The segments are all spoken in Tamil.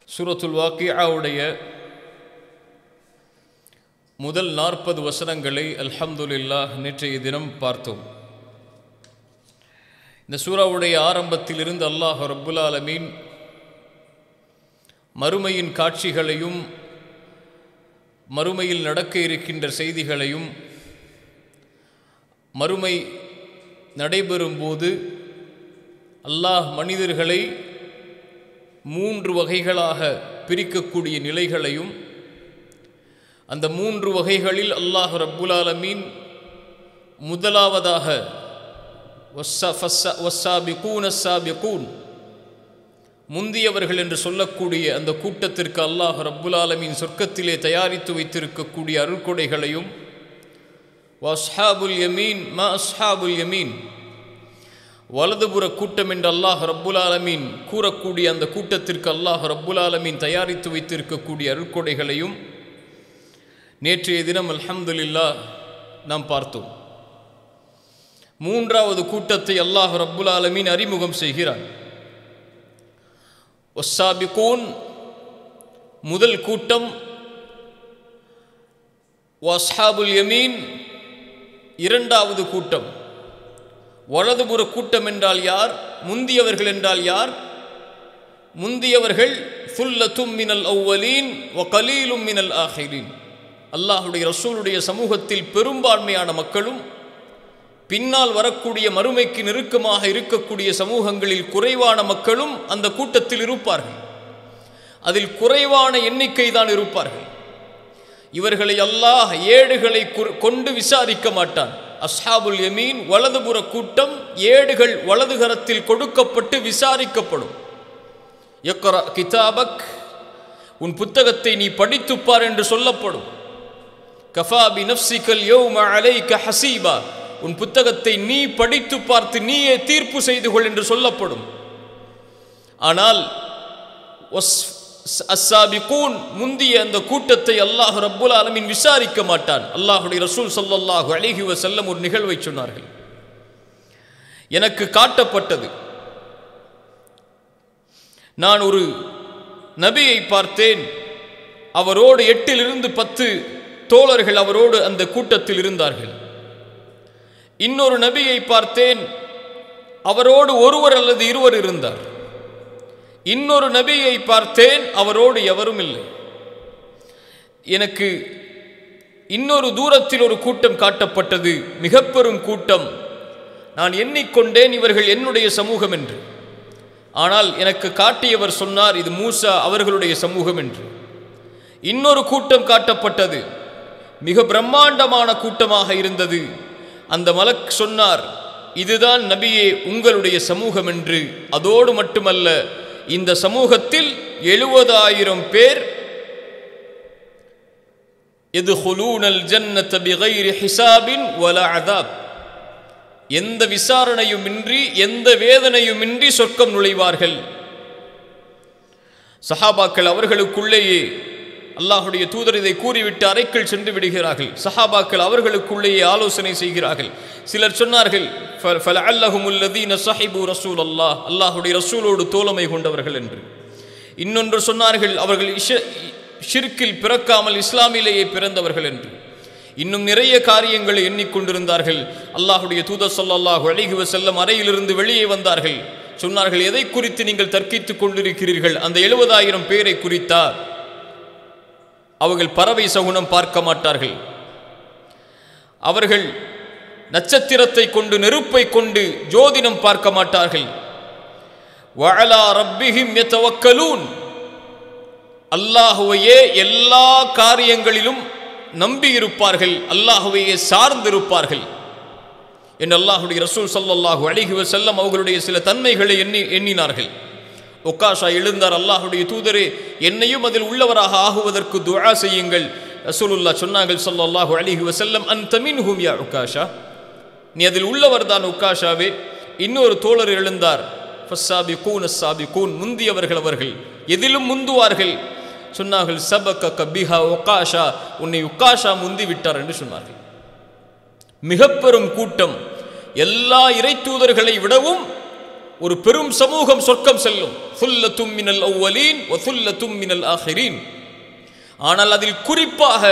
சூரத்துல் வாக்கியாவுடைய முதல் நாற்பது வசனங்களை அல்ஹம்துலில்லாஹ் நேற்றைய தினம் பார்த்தோம் இந்த சூறாவுடைய ஆரம்பத்திலிருந்து அல்லாஹ் ரப்புல் ஆலமீன் மறுமையின் காட்சிகளையும் மறுமையில் நடக்க இருக்கின்ற செய்திகளையும் மறுமை நடைபெறும்போது அல்லாஹ் மனிதர்களை மூன்று வகைகளாக பிரிக்கக்கூடிய நிலைகளையும் அந்த மூன்று வகைகளில் அல்லாஹ் ரப்புல் ஆலமீன் முதலாவதாக வஸ்ஸாபிகூன் அஸ்ஸாபிகூன் முந்தியவர்கள் என்று சொல்லக்கூடிய அந்த கூட்டத்திற்கு அல்லாஹ் ரப்புல் ஆலமீன் சொர்க்கத்திலே தயாரித்து வைத்திருக்கக்கூடிய அருள்கொடைகளையும் வஸ்ஹாபுல் யமீன் ம அஸ்ஹாபுல் யமீன் வலதுபுற கூட்டம் என்று அல்லாஹ் ரப்புல் ஆலமீன் கூறக்கூடிய அந்த கூட்டத்திற்கு அல்லாஹ் ரப்புல் ஆலமீன் தயாரித்து வைத்திருக்கக்கூடிய அருட்கொடைகளையும் நேற்றைய தினம் அல்ஹம்துலில்லா நாம் பார்த்தோம் மூன்றாவது கூட்டத்தை அல்லாஹ் ரப்புல் ஆலமீன் அறிமுகம் செய்கிறான் ஒஸ்ஸாபிகூன் முதல் கூட்டம் வஸ்ஹாபுல் யமீன் இரண்டாவது கூட்டம் வலதுபுற கூட்டம் என்றால் யார் முந்தியவர்கள் என்றால் யார் முந்தியவர்கள் சுல்லத்தும் மினல் அவ்வலீன் வ கலீலும் மினல் ஆஹிரீன் அல்லாஹுடைய ரசூலுடைய சமூகத்தில் பெரும்பான்மையான மக்களும் பின்னால் வரக்கூடிய மறுமைக்கு நெருக்கமாக இருக்கக்கூடிய சமூகங்களில் குறைவான மக்களும் அந்த கூட்டத்தில் இருப்பார்கள் அதில் குறைவான எண்ணிக்கை தான் இருப்பார்கள் இவர்களை அல்லாஹ் ஏடுகளை கொண்டு விசாரிக்க மாட்டான் அஸ்ஹாபுல் யமீன் வலதுபுற கூட்டம் ஏடுகள் வலதுகரத்தில் கொடுக்கப்பட்டு விசாரிக்கப்படும் எக்கரா கிதாபக் உன் புத்தகத்தை நீ படித்துப்பார் என்று சொல்லப்படும் கஃபா பி நப்சிகல் யௌம அலைக ஹசீபா உன் புத்தகத்தை நீ படித்து பார்த்து நீயே தீர்ப்பு செய்து கொள் என்று சொல்லப்படும் ஆனால் அஸ்ஸாபிகூன் முந்திய அந்த கூட்டத்தை அல்லாஹ் ரப்புல் ஆலமின் விசாரிக்க மாட்டான் அல்லாஹுடைய ரசூல் சல்லல்லாஹு அலிஹி வசல்லம் ஒரு நிகழ்வை சொன்னார்கள் எனக்கு காட்டப்பட்டது நான் ஒரு நபியை பார்த்தேன் அவரோடு எட்டிலிருந்து பத்து தோழர்கள் அவரோடு அந்த கூட்டத்தில் இருந்தார்கள் இன்னொரு நபியை பார்த்தேன் அவரோடு ஒருவர் அல்லது இருவர் இருந்தார் இன்னொரு நபியை பார்த்தேன் அவரோடு எவரும் இல்லை எனக்கு இன்னொரு தூரத்தில் ஒரு கூட்டம் காட்டப்பட்டது மிக பெரும் கூட்டம் நான் எண்ணிக்கொண்டேன் இவர்கள் என்னுடைய சமூகம் என்று ஆனால் எனக்கு காட்டியவர் சொன்னார் இது மூசா அவர்களுடைய சமூகம் என்று இன்னொரு கூட்டம் காட்டப்பட்டது மிக பிரம்மாண்டமான கூட்டமாக இருந்தது அந்த மலக் சொன்னார் இதுதான் நபியே உங்களுடைய சமூகம் என்று அதோடு மட்டுமல்ல இந்த சமூகத்தில் எழுபதாயிரம் பேர் எது ஹுலூனல் ஜன்னத பிகைரி ஹிசாபின் வல அதாப் எந்த விசாரணையும் இன்றி எந்த வேதனையும் இன்றி சொர்க்கம் நுழைவார்கள் சஹாபாக்கள் அவர்களுக்குள்ளேயே அல்லாஹுடைய தூதர் இதை கூறிவிட்டு அறைக்குள் சென்று விடுகிறார்கள் சஹாபாக்கள் அவர்களுக்குள்ளேயே ஆலோசனை செய்கிறார்கள் சிலர் சொன்னார்கள் சஹிபு ரசூல் அல்லாஹ் அல்லாஹுடைய ரசூலோடு தோழமை கொண்டவர்கள் என்று இன்னொன்று சொன்னார்கள் அவர்கள் இஷ ஷிர்கில் பிறக்காமல் இஸ்லாமிலேயே பிறந்தவர்கள் என்று இன்னும் நிறைய காரியங்களை எண்ணிக்கொண்டிருந்தார்கள் அல்லாஹுடைய தூதர் சொல்லாஹு அழகி செல்லம் அறையிலிருந்து வெளியே வந்தார்கள் சொன்னார்கள் எதை குறித்து நீங்கள் தர்க்கித்துக் கொண்டிருக்கிறீர்கள் அந்த எழுபதாயிரம் பேரை குறித்தா அவர்கள் பறவை சகுனம் பார்க்க மாட்டார்கள் அவர்கள் நட்சத்திரத்தை கொண்டு நெருப்பை கொண்டு ஜோதிடம் பார்க்க மாட்டார்கள் வழலா ரப்பிஹிம் எத்தவக்கலூன் அல்லாஹுவையே எல்லா காரியங்களிலும் நம்பியிருப்பார்கள் அல்லாஹுவையே சார்ந்திருப்பார்கள் என்று அல்லாஹுடைய ரசூல் சல்லாஹூ அழகி செல்லம் அவர்களுடைய சில தன்மைகளை எண்ணி எண்ணினார்கள் ஒக்காஷா எழுந்தார் அல்லாஹுடைய தூதரே என்னையும் அதில் உள்ளவராக ஆகுவதற்கு துஆ செய்யுங்கள் ரசூலுல்லா சொன்னார்கள் சல்லாஹூ அலிஹி வசல்லம் அன் தமின் ஹூமியா உக்காஷா நீ அதில் உள்ளவர் தான் உக்காஷாவே இன்னொரு தோழர் எழுந்தார் ஃபஸ்ஸாபி கூன் அஸ்ஸாபி கூன் முந்தியவர்கள் அவர்கள் எதிலும் முந்துவார்கள் சொன்னார்கள் சபக்க கபிஹா உக்காஷா உன்னை உக்காஷா முந்தி விட்டார் என்று சொன்னார்கள் மிக பெரும் கூட்டம் எல்லா இறை தூதர்களை விடவும் ஒரு பெரும் சமூகம் சொர்க்கம் செல்லும் சுல்லத்தும் மினல் அவ்வலீன் வ சுல்லத்தும் மினல் ஆஹிரீன் ஆனால் அதில் குறிப்பாக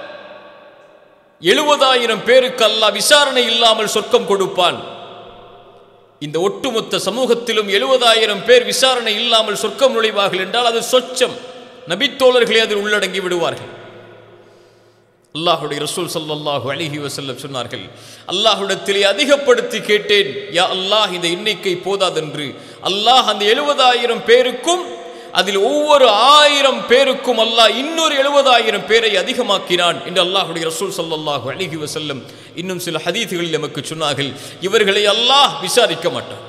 எழுபதாயிரம் பேருக்கு அல்லாஹ் விசாரணை இல்லாமல் சொர்க்கம் கொடுப்பான் இந்த ஒட்டுமொத்த சமூகத்திலும் எழுபதாயிரம் பேர் விசாரணை இல்லாமல் சொர்க்கம் நுழைவார்கள் என்றால் அது சொச்சம் நபித்தோழர்களே அதில் உள்ளடங்கி விடுவார்கள் அல்லாஹுடைய ரசூல் ஸல்லல்லாஹு அலைஹி வஸல்லம் சொன்னார்கள் அல்லாஹ்விடத்திலே அதிகப்படுத்தி கேட்டேன் யா அல்லாஹ் இந்த எண்ணிக்கை போதாதென்று அல்லாஹ் அந்த எழுபதாயிரம் பேருக்கும் அதில் ஒவ்வொரு ஆயிரம் பேருக்கும் அல்லாஹ் இன்னொரு எழுபதாயிரம் பேரை அதிகமாக்கினான் என்று அல்லாஹுடைய ரசூல் ஸல்லல்லாஹு அலைஹி வஸல்லம் இன்னும் சில ஹதீதுகளில் நமக்கு சொன்னார்கள் இவர்களை அல்லாஹ் விசாரிக்க மாட்டான்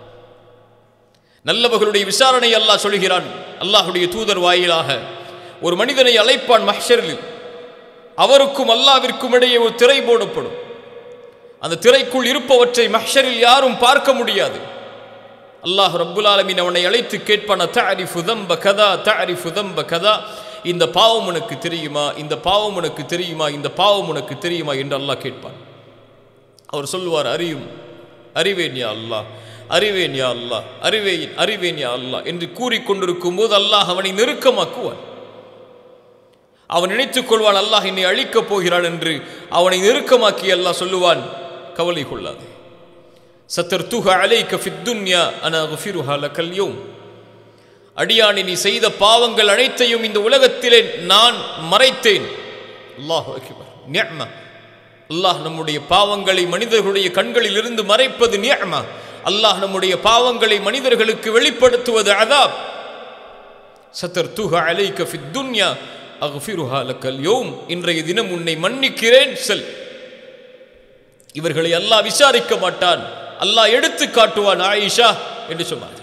நல்லவர்களுடைய விசாரணை அல்லாஹ் சொல்கிறான் அல்லாஹுடைய தூதர் வாயிலாக ஒரு மனிதனை அழைப்பான் மஹ்ஷரில் அவருக்கும் அல்லாவிற்கும் இடையே ஒரு திரை போடப்படும் அந்த திரைக்குள் இருப்பவற்றை மஹ்ஷரில் யாரும் பார்க்க முடியாது அல்லாஹ் ரப்புல் ஆலமீன் அவனை அழைத்து கேட்பான தஅரிஃபு தம்ப கதா தஅரிஃபு தம்ப கதா இந்த பாவம் உனக்கு தெரியுமா இந்த பாவம் உனக்கு தெரியுமா இந்த பாவம் உனக்கு தெரியுமா என்று அல்லாஹ் கேட்பான் அவர் சொல்லுவார் அறியும் அறிவேன் யா அல்லாஹ் அறிவேன் யா அல்லாஹ் அறிவேன் அறிவேன் யா அல்லாஹ் என்று கூறிக்கொண்டிருக்கும் போது அல்லாஹ் அவனை நெருக்கமாக்குவான் அவன் நினைத்துக் கொள்வான் அல்லாஹ் என்னை அழிக்கப் போகிறான் என்று அவனை நெருக்கமாக்கி அல்லாஹ் சொல்லுவான் கவலை கொள்ளாது சத்தர்துக அலைக்க ஃபித் துன்யா அன குஃபிருஹா லக்கல் யௌம் அடியானி நீ செய்த பாவங்கள் அனைத்தையும் இந்த உலகத்திலே நான் மறைத்தேன் அல்லாஹ் அக்பர் நிஅமா அல்லாஹ் நம்முடைய பாவங்களை மனிதர்களுடைய கண்களில் இருந்து மறைப்பது நிஅமா அல்லாஹ் நம்முடைய பாவங்களை மனிதர்களுக்கு வெளிப்படுத்துவது அதாப் சத்தர்துக அலைக்க ஃபித் துன்யா அக்ஃபிருஹா லக்கல் யௌம் இன்றைய தினம் உன்னை மன்னிக்கிறேன் செல் இவர்களை அல்லாஹ் விசாரிக்க மாட்டான் அல்லாஹ் எடுத்து காட்டுவான் ஆயிஷா என்று சொன்னார்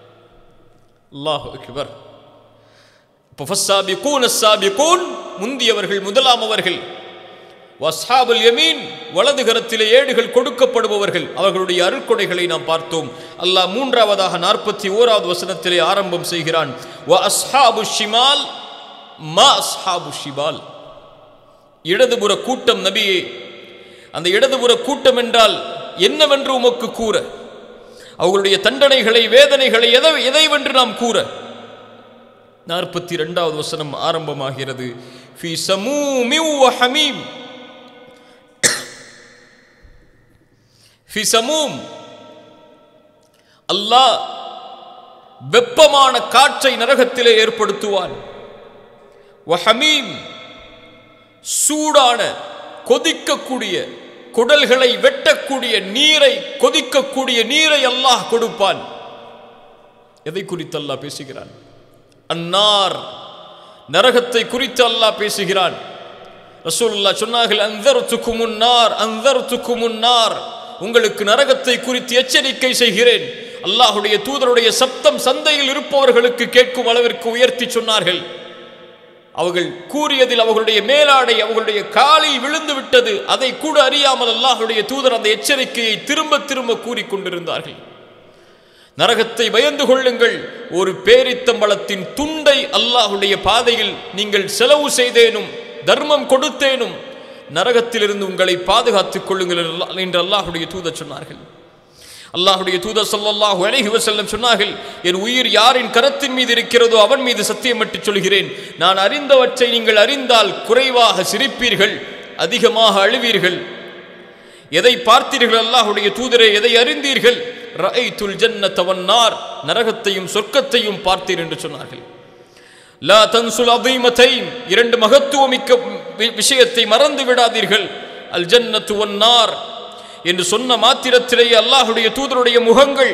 அல்லாஹ் அக்பர் இப்போ ஃபஸ்ஸாபிகூன் அஸ்ஸாபிகூன் முந்தியவர்கள் முதலாம் அவர்கள் வஸ்ஹாபுல் யமீன் வலது கரத்திலே ஏடுகள் கொடுக்கப்படுபவர்கள் அவர்களுடைய அருட்கொடைகளை நாம் பார்த்தோம் அல்லாஹ் மூன்றாவதாக நாற்பத்தி ஓராவது வசனத்திலே ஆரம்பம் செய்கிறான் வ அஸ்ஹாபு ஷிமால் மா அஸ்ஹாபு ஷிபால் இடதுபுற கூட்டம் நபியே அந்த இடதுபுற கூட்டம் என்றால் என்னவென்று உமக்கு கூற அவர்களுடைய தண்டனைகளை வேதனைகளை எதை எதைவென்று நாம் கூற நாற்பத்தி இரண்டாவது வசனம் ஆரம்பமாகிறது ஃபி சமூமி வ ஹமீம் ஃபி சமூம் அல்லாஹ் வெப்பமான காற்றை நரகத்திலே ஏற்படுத்துவான் வ ஹமீம் சூடான கொதிக்கக்கூடிய குடல்களை வெட்டக்கூடிய நீரை கொதிக்கக்கூடிய நீரை அல்லாஹ் கொடுப்பான் எதை குறித்து அல்லாஹ் பேசுகிறான் அன்னார் நரகத்தை குறித்து அல்லாஹ் பேசுகிறான் ரசூலுல்லாஹ் சொன்னார்கள் அந்தர்த்துக்கு முன்னார் அந்தர்த்துக்கு முன்னார் உங்களுக்கு நரகத்தை குறித்து எச்சரிக்கை செய்கிறேன் அல்லாஹுடைய தூதருடைய சப்தம் சந்தையில் இருப்பவர்களுக்கு கேட்கும் அளவிற்கு உயர்த்தி சொன்னார்கள் அவர்கள் கூறியதில் அவர்களுடைய மேலாடை அவர்களுடைய காலில் விழுந்து விட்டது அதை கூட அறியாமல் அல்லாஹுடைய தூதர் அந்த எச்சரிக்கையை திரும்ப திரும்ப கூறிக்கொண்டிருந்தார்கள் நரகத்தை பயந்து கொள்ளுங்கள் ஒரு பேரித்தம்பளத்தின் துண்டை அல்லாஹுடைய பாதையில் நீங்கள் செலவு செய்தேனும் தர்மம் கொடுத்தேனும் நரகத்திலிருந்து உங்களை பாதுகாத்துக் கொள்ளுங்கள் என்று அல்லாஹுடைய தூதர் சொன்னார்கள் அல்லாஹுடைய தூதர் ஸல்லல்லாஹு அலைஹி வஸல்லம் சொன்னார்கள் என் உயிர் யாரின் கரத்தின் மீது இருக்கிறதோ அவன் மீது சத்தியமிட்டு சொல்கிறேன் நான் அறிந்தவற்றை நீங்கள் அறிந்தால் குறைவாக சிரிப்பீர்கள் அதிகமாக அழுவீர்கள் எதை பார்த்தீர்கள் அல்லாஹுடைய தூதரே எதை அறிந்தீர்கள் ரஐத்துல் ஜன்னத வன்னார் நரகத்தையும் சொர்க்கத்தையும் பார்த்தீர் என்று சொன்னார்கள் லா தன்சுல் அதீமத்தைன் இரண்டு மகத்துவமிக்க வி- விஷயத்தை மறந்து விடாதீர்கள் அல் ஜன்னத்து வன்னார் என்று சொன்ன மாத்திரத்திலேயே அல்லாஹுடைய தூதருடைய முகங்கள்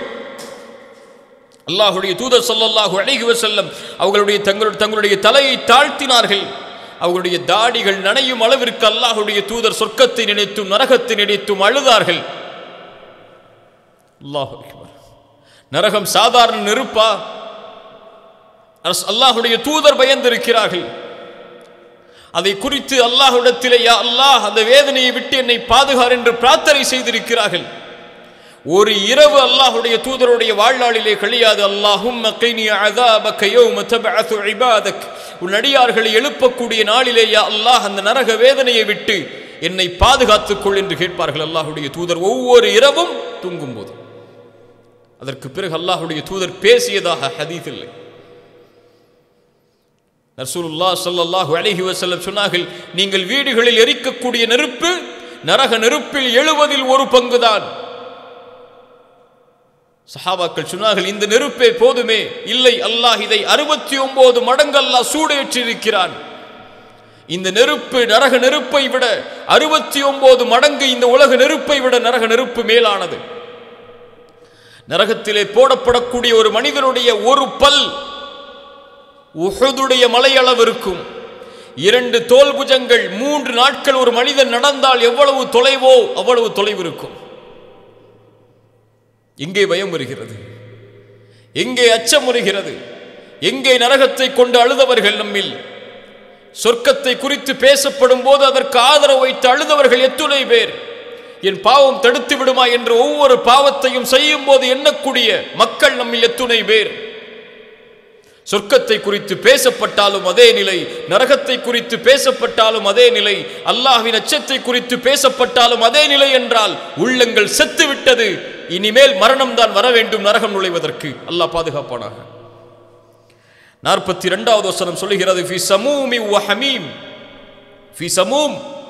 அல்லாஹுடைய தூதர் ஸல்லல்லாஹு அலைஹி வஸல்லம் அவர்களுடைய தங்களுடைய தங்களுடைய தலையை தாழ்த்தினார்கள் அவர்களுடைய தாடிகள் நனையும் அளவிற்கு அல்லாஹுடைய தூதர் சொர்க்கத்தை நினைத்தும் நரகத்தை நினைத்தும் அழுதார்கள் அல்லாஹ் அக்பர் நரகம் சாதாரண நெருப்பா அரசு- அல்லாஹுடைய தூதர் பயந்திருக்கிறார்கள் அதை குறித்து அல்லாஹ்விடத்திலே யா அல்லாஹ் அந்த வேதனையை விட்டு என்னை பாதுகார் என்று பிரார்த்தனை செய்திருக்கிறார்கள் ஒரு இரவு அல்லாஹுடைய தூதருடைய வாழ்நாளிலே கழியாது அல்லாஹும் உன் அடியார்களை எழுப்பக்கூடிய நாளிலே யா அல்லாஹ் அந்த நரக வேதனையை விட்டு என்னை பாதுகாத்துக் கொள் என்று கேட்பார்கள் அல்லாஹுடைய தூதர் ஒவ்வொரு இரவும் தூங்கும்போது அதற்கு பிறகு அல்லாஹுடைய தூதர் பேசியதாக ஹதீத் இல்லை ரசூலுல்லா ஸல்லல்லாஹு அலைஹி வஸல்லம் சொன்னார்கள் நீங்கள் வீடுகளில் எரிக்கக்கூடிய நெருப்பு நரக நெருப்பில் எழுவதில் ஒரு பங்குதான் சஹாபாக்கள் சொன்னார்கள் இந்த நெருப்பே போதுமே இல்லை அல்லாஹ் இதை அறுபத்தி ஒன்பது மடங்கு அல்லாஹ் சூடேற்றிருக்கிறான் இந்த நெருப்பு நரக நெருப்பை விட அறுபத்தி ஒன்பது மடங்கு இந்த உலக நெருப்பை விட நரக நெருப்பு மேலானது நரகத்திலே போடப்படக்கூடிய ஒரு மனிதனுடைய ஒரு பல் உஹதுடைய மலையளவு இருக்கும் இரண்டு தோல் புஜங்கள் மூன்று நாட்கள் ஒரு மனிதன் நடந்தால் எவ்வளவு தொலைவோ அவ்வளவு தொலைவு இருக்கும் எங்கே பயம் வருகிறது எங்கே அச்சம் வருகிறது எங்கே நரகத்தை கொண்டு அழுதவர்கள் நம்மில் சொர்க்கத்தை குறித்து பேசப்படும் போது அதற்கு ஆதரவு வைத்து அழுதவர்கள் எத்துணை பேர் என் பாவம் தடுத்து விடுமா என்று ஒவ்வொரு பாவத்தையும் செய்யும் போது எண்ணக்கூடிய மக்கள் நம்மில் எத்துணை பேர் சொர்க்கத்தை குறித்து பேசப்பட்டாலும் அதே நிலை நரகத்தை குறித்து பேசப்பட்டாலும் அதே நிலை அல்லாஹ்வின் அச்சத்தை குறித்து பேசப்பட்டாலும் அதே நிலை என்றால் உள்ளங்கள் செத்து விட்டது இனிமேல் மரணம் தான் வர வேண்டும் நரகம் நுழைவதற்கு அல்லாஹ் பாதுகாப்பானாக நாற்பத்தி இரண்டாவது வசனம் சொல்லுகிறது ஃபி சமூமி வ ஹமீம் ஃபி சமூம்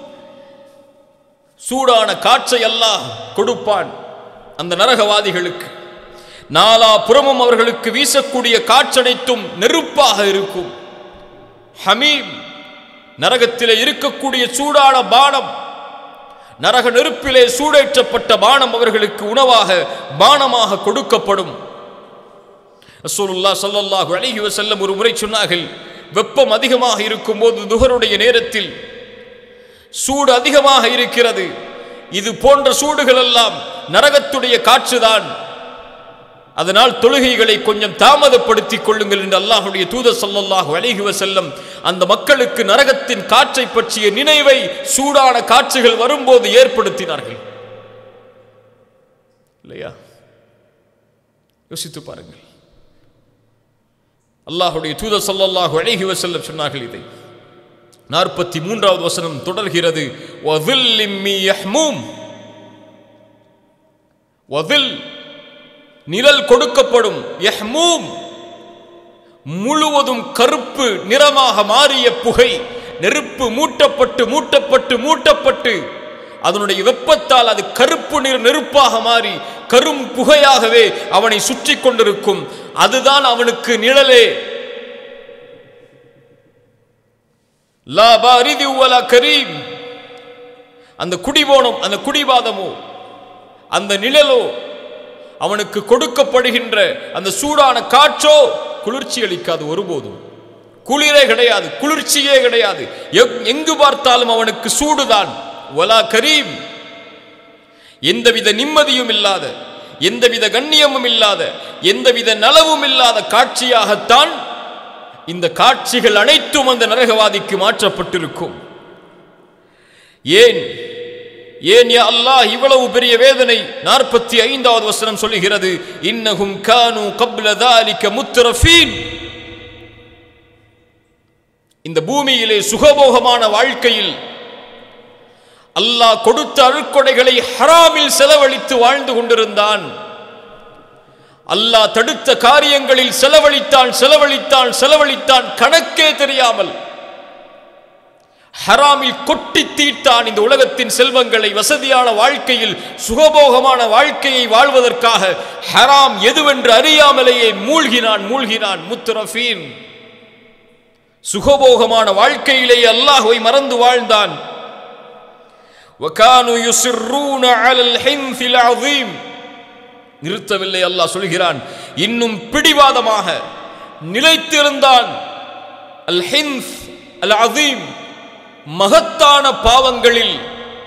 சூடான காற்றை அல்லாஹ் கொடுப்பான் அந்த நரகவாதிகளுக்கு நாலா புறமும் அவர்களுக்கு வீசக்கூடிய காற்றனைத்தும் நெருப்பாக இருக்கும் ஹமீம் நரகத்திலே இருக்கக்கூடிய சூடான பானம் நரக நெருப்பிலே சூடேற்றப்பட்ட பானம் அவர்களுக்கு உணவாக பானமாக கொடுக்கப்படும் ரசூலுல்லா ஸல்லல்லாஹு அலைஹி வஸல்லம் ஒரு முறை சொன்னார்கள் வெப்பம் அதிகமாக இருக்கும்போது துஹருடைய நேரத்தில் சூடு அதிகமாக இருக்கிறது இது போன்ற சூடுகள் எல்லாம் நரகத்துடைய காற்றுதான் அதனால் தொழுகைகளை கொஞ்சம் தாமதப்படுத்திக் கொள்ளுங்கள் என்று அல்லாஹுடைய தூதர் ஸல்லல்லாஹு அலைஹி வஸல்லம் அந்த மக்களுக்கு நரகத்தின் காற்றை பற்றிய நினைவை சூடான காற்றுகள் வரும்போது ஏற்படுத்தினார்கள் இல்லையா யோசித்து பாருங்கள் அல்லாஹுடைய தூதர் ஸல்லல்லாஹு அலைஹி வஸல்லம் சொன்னார்கள் இதை நாற்பத்தி மூன்றாவது வசனம் தொடர்கிறது வதில்லிம் மி யஹ்மூம் வதில் நிழல் கொடுக்கப்படும் யஹ்மூம் முழுவதும் கருப்பு நிறமாக மாறிய புகை நெருப்பு மூட்டப்பட்டு மூட்டப்பட்டு மூட்டப்பட்டு அதனுடைய வெப்பத்தால் அது கருப்பு நிற நெருப்பாக மாறி கரும் புகையாகவே அவனை சுற்றி கொண்டிருக்கும் அதுதான் அவனுக்கு நிழலே லா பாரிதி வலா கரீம் அந்த குடிபோனம் அந்த குடிவாதமோ அந்த நிழலோ அவனுக்கு கொடுக்கப்படுகின்ற அந்த சூடான காற்றோ குளிர்ச்சி அளிக்காது ஒருபோதும் குளிரே கிடையாது குளிர்ச்சியே கிடையாது எங்- எங்கு பார்த்தாலும் அவனுக்கு சூடுதான் வலா கரீம் எந்தவித நிம்மதியும் இல்லாத எந்தவித கண்ணியமும் இல்லாத எந்தவித நலவும் இல்லாத காட்சியாகத்தான் இந்த காட்சிகள் அனைத்தும் அந்த நரகவாதிக்கு மாற்றப்பட்டிருக்கும் ஏன் ஏன் யா அல்லாஹ் இவ்வளவு பெரிய வேதனை நாற்பத்தி ஐந்தாவது வசனம் சொல்லுகிறது இன்னஹும் கானு கப்ல தாலிக முத்ரஃபீன் இந்த பூமியிலே சுகபோகமான வாழ்க்கையில் அல்லாஹ் கொடுத்த அருட்கொடைகளை ஹராமில் செலவழித்து வாழ்ந்து கொண்டிருந்தான் அல்லாஹ் தடுத்த காரியங்களில் செலவழித்தான் செலவழித்தான் செலவழித்தான் கணக்கே தெரியாமல் ஹராமில் கொட்டி தீட்டான் இந்த உலகத்தின் செல்வங்களை வசதியான வாழ்க்கையில் சுகபோகமான வாழ்க்கையை வாழ்வதற்காக ஹராம் எதுவென்று அறியாமலேயே மூழ்கினான் மூழ்கினான் முத்துரஃபீன் சுகபோகமான வாழ்க்கையிலேயே அல்லாஹ்வை மறந்து வாழ்ந்தான் وكانوا يصرون على الحنث العظيم நிறுத்தவில்லை அல்லாஹ் சொல்கிறான் இன்னும் பிடிவாதமாக நிலைத்திருந்தான் அல் ஹின்ஸ் அல் அதீம் மகத்தான பாவங்களில்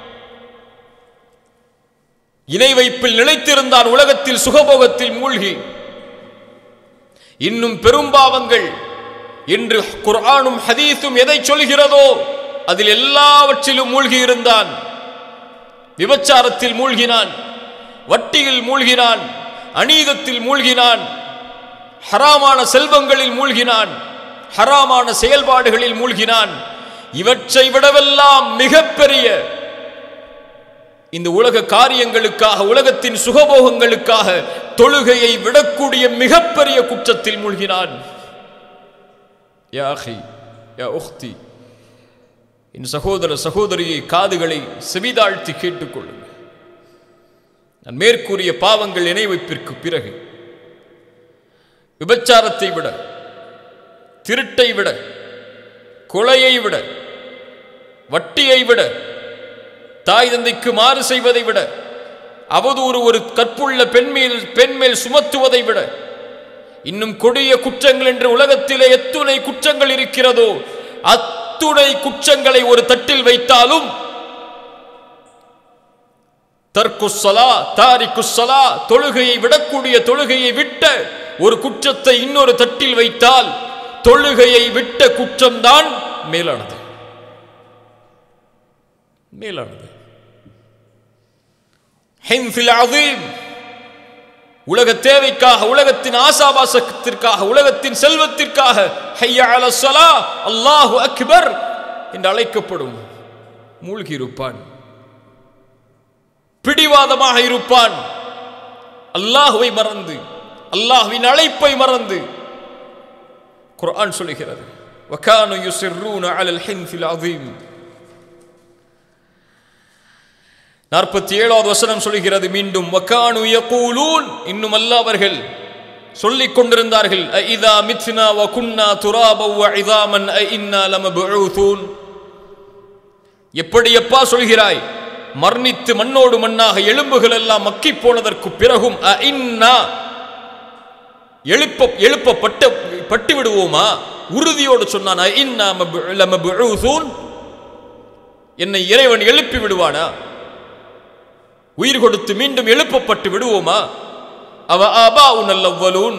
இணை வைப்பில் நிலைத்திருந்தான் உலகத்தில் சுகபோகத்தில் மூழ்கி இன்னும் பெரும் பாவங்கள் என்று குர்ஆனும் ஹதீஸும் எதை சொல்கிறதோ அதில் எல்லாவற்றிலும் மூழ்கி இருந்தான் விபச்சாரத்தில் மூழ்கினான் வட்டியில் மூழ்கினான் அநீதத்தில் மூழ்கினான் ஹராமான செல்வங்களில் மூழ்கினான் ஹராமான செயல்பாடுகளில் மூழ்கினான் இவற்றை விடவெல்லாம் மிகப்பெரிய இந்த உலக காரியங்களுக்காக உலகத்தின் சுகபோகங்களுக்காக தொழுகையை விடக்கூடிய மிகப்பெரிய குற்றத்தில் மூழ்கினான் யா அஹி, யா உக்தி என் சகோதர சகோதரியை காதுகளை செவிதாழ்த்தி கேட்டுக்கொள்ளுங்கள் நான் மேற்கூறிய பாவங்கள் இணை வைப்பிற்கு பிறகு விபச்சாரத்தை விட திருட்டை விட கொலையை விட வட்டியை விட தாய் தந்தைக்கு மாறு செய்வதை விட அவதூறு ஒரு கற்புள்ள பெண்மேல் பெண்மேல் சுமத்துவதை விட இன்னும் கொடிய குற்றங்கள் என்று உலகத்திலே எத்துணை குற்றங்கள் இருக்கிறதோ அத்துணை குற்றங்களை ஒரு தட்டில் வைத்தாலும் தர்க்குசலா தாரிக்குசலா தொழுகையை விடக்கூடிய தொழுகையை விட்ட ஒரு குற்றத்தை இன்னொரு தட்டில் வைத்தால் தொழுகையை விட்ட குற்றம்தான் மேலானது மேலானது ஹின்ஃபில் அதீம் உலக தேவைக்காக உலகத்தின் ஆசாபாசத்திற்காக உலகத்தின் செல்வத்திற்காக ஹையா அல ஸலா அல்லாஹு அக்பர் என்று அழைக்கப்படும் மூழ்கி இருப்பான் பிடிவாதமாக இருப்பான் அல்லாஹுவை மறந்து அல்லாஹ்வின் அழைப்பை மறந்து குர்ஆன் சொல்லுகிறது வகானு யுசிர்ரூன அலல் ஹின்ஃபில் அதீம் நாற்பத்தி ஏழாவது வசனம் சொல்கிறது மீண்டும் வக்கானு யகூலூன் இன்னும் அல்ல அவர்கள் சொல்லிக் கொண்டிருந்தார்கள் இதா மித்னா வ குன்னா துராப வ இதாமன் அ இன்னா லமபுஊதூன் எப்படி எப்பா சொல்கிறாய் மரணித்து மண்ணோடு மண்ணாக எலும்புகள் எல்லாம் மக்கி போனதற்கு பிறகும் அ இன்னா எழுப்ப எழுப்பப்பட்ட பட்டு விடுவோமா உறுதியோடு சொன்னான் அ இன்னா மபு- லமபுஊதூன் என்னை இறைவன் எழுப்பி விடுவானா உயிர் கொடுத்து மீண்டும் எழுப்பப்பட்டு விடுவோமா அவ ஆபா உன்னல்லவலூன்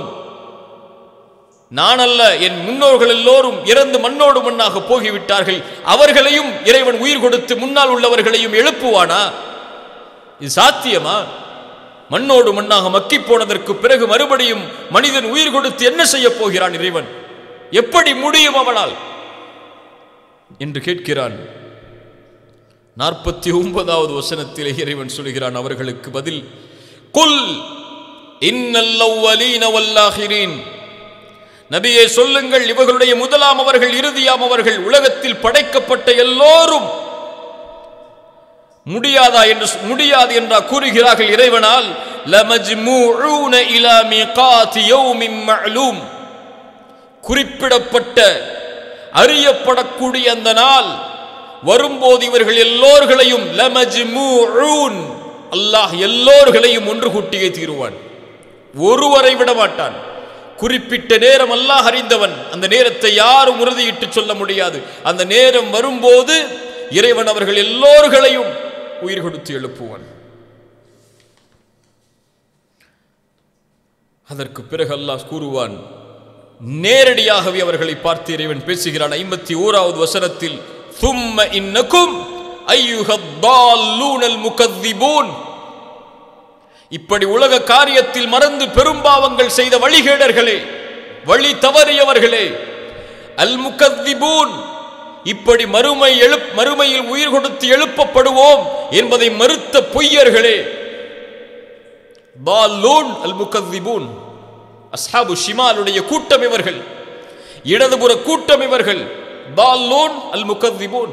நான் அல்ல என் முன்னோர்கள் எல்லோரும் இறந்து மண்ணோடு மண்ணாக போகிவிட்டார்கள் அவர்களையும் இறைவன் உயிர் கொடுத்து முன்னால் உள்ளவர்களையும் எழுப்புவானா இது சாத்தியமா மண்ணோடு மண்ணாக மக்கி போனதற்கு பிறகு மறுபடியும் மனிதன் உயிர் கொடுத்து என்ன செய்ய போகிறான் இறைவன் எப்படி முடியும் அவனால் என்று கேட்கிறான் நாற்பத்தி ஒன்பதாவது வசனத்திலே இறைவன் சொல்கிறான் அவர்களுக்கு பதில் குல் இன்னல்லவலீன வல்லாஹிரீன் நபியே சொல்லுங்கள் இவர்களுடைய முதலாம் அவர்கள் இறுதியாம் அவர்கள் உலகத்தில் படைக்கப்பட்ட எல்லோரும் முடியாதா என்று முடியாது என்றா கூறுகிறார்கள் இறைவனால் லமஜ்மூஊன இலா மீகாத்தி யௌமின் மஅலூம் குறிப்பிடப்பட்ட அறியப்படக்கூடிய அந்த நாள் வரும்போது இவர்கள் எல்லோர்களையும் லமஜ்மூஊன் அல்லாஹ் எல்லோர்களையும் ஒன்று கூட்டியே தீருவான் ஒருவரை விட மாட்டான் குறிப்பிட்ட நேரம் அல்லாஹ் அறிந்தவன் அந்த நேரத்தை யாரும் உறுதியிட்டு சொல்ல முடியாது அந்த நேரம் வரும்போது இறைவன் அவர்கள் எல்லோர்களையும் உயிர் கொடுத்து எழுப்புவான் அதற்கு பிறகு அல்லாஹ் கூறுவான் நேரடியாகவே அவர்களை பார்த்து இறைவன் பேசுகிறான் ஐம்பத்தி ஓராவது வசனத்தில் ثم إنكم أيها الضالون المكذبون இப்படி உலக காரியத்தில் மறந்து பெரும்பாவங்கள் செய்த வழிகேடர்களே வழி தவறியவர்களே அல் முகத்திபூன் இப்படி மறுமை எழுப் மறுமையில் உயிர் கொடுத்து எழுப்பப்படுவோம் என்பதை மறுத்த பொய்யர்களே பாலூன் அல் முகத்திபூன் அஸ்ஹாபு ஷிமாலுடைய கூட்டம் இவர்கள் இடதுபுற கூட்டம் இவர்கள் பாலூன் அல் முகத்திபூன்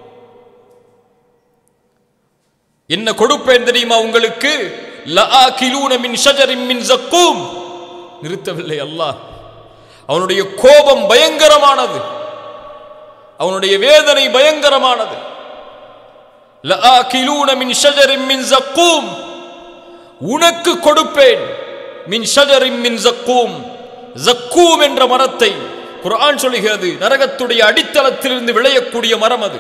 என்ன கொடுப்பேன் தெரியுமா உங்களுக்கு லஆகிலூன மின் ஷஜரின் மின் ஜக்கூம் நிறுத்தவில்லை அல்லாஹ் அவனுடைய கோபம் பயங்கரமானது அவனுடைய வேதனை பயங்கரமானது லஆகிலூன மின் ஷஜரின் மின் ஜக்கூம் உனக்கு கொடுப்பேன் மின் ஷஜரின் மின் ஜக்கூம் ஜக்கூம் என்ற மரத்தை குர்ஆன் சொல்லுகிறது நரகத்துடைய அடித்தளத்திலிருந்து விளையக்கூடிய மரம் அது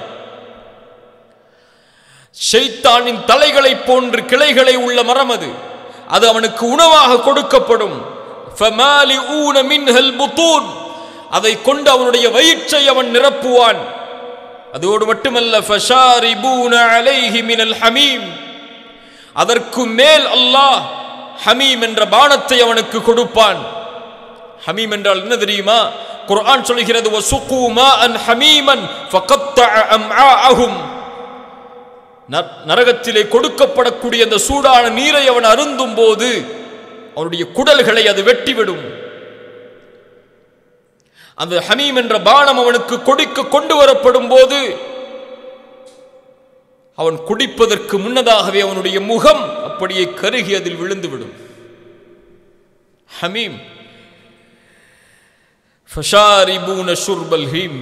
ஷைத்தானின் தலைகளை போன்று கிளைகளை உள்ள மரம் அது அது அவனுக்கு உணவாக கொடுக்கப்படும் فَمَالِئُونَ مِنْهَا الْبُطُونَ அதை கொண்டு அவனுடைய வயிற்றை அவன் நிரப்புவான் அதோடு மட்டுமல்ல فَشَارِبُونَ عَلَيْهِ مِنَ الْحَمِيمِ அதற்கு மேல் அல்லாஹ் ஹமீம் என்ற பானத்தை அவனுக்கு கொடுப்பான் ஹமீம் என்றால் என்ன தெரியுமா குர்ஆன் சொல்கிறது وَسُقُوا مَاءً حَمِيمًا فَقَطَّعَ أَمْعَاءَهُمْ ந- நரகத்திலே கொடுக்கப்படக்கூடிய அந்த சூடான நீரை அவன் அருந்தும் போது அவனுடைய குடல்களை அது வெட்டிவிடும் அந்த ஹமீம் என்ற பானம் அவனுக்கு கொடுக்க கொண்டு வரப்படும் போது அவன் குடிப்பதற்கு முன்னதாகவே அவனுடைய முகம் அப்படியே கருகி அதில் விழுந்துவிடும் ஹமீம் ஃபஷாரிபூன ஷுர்பல் ஹீம்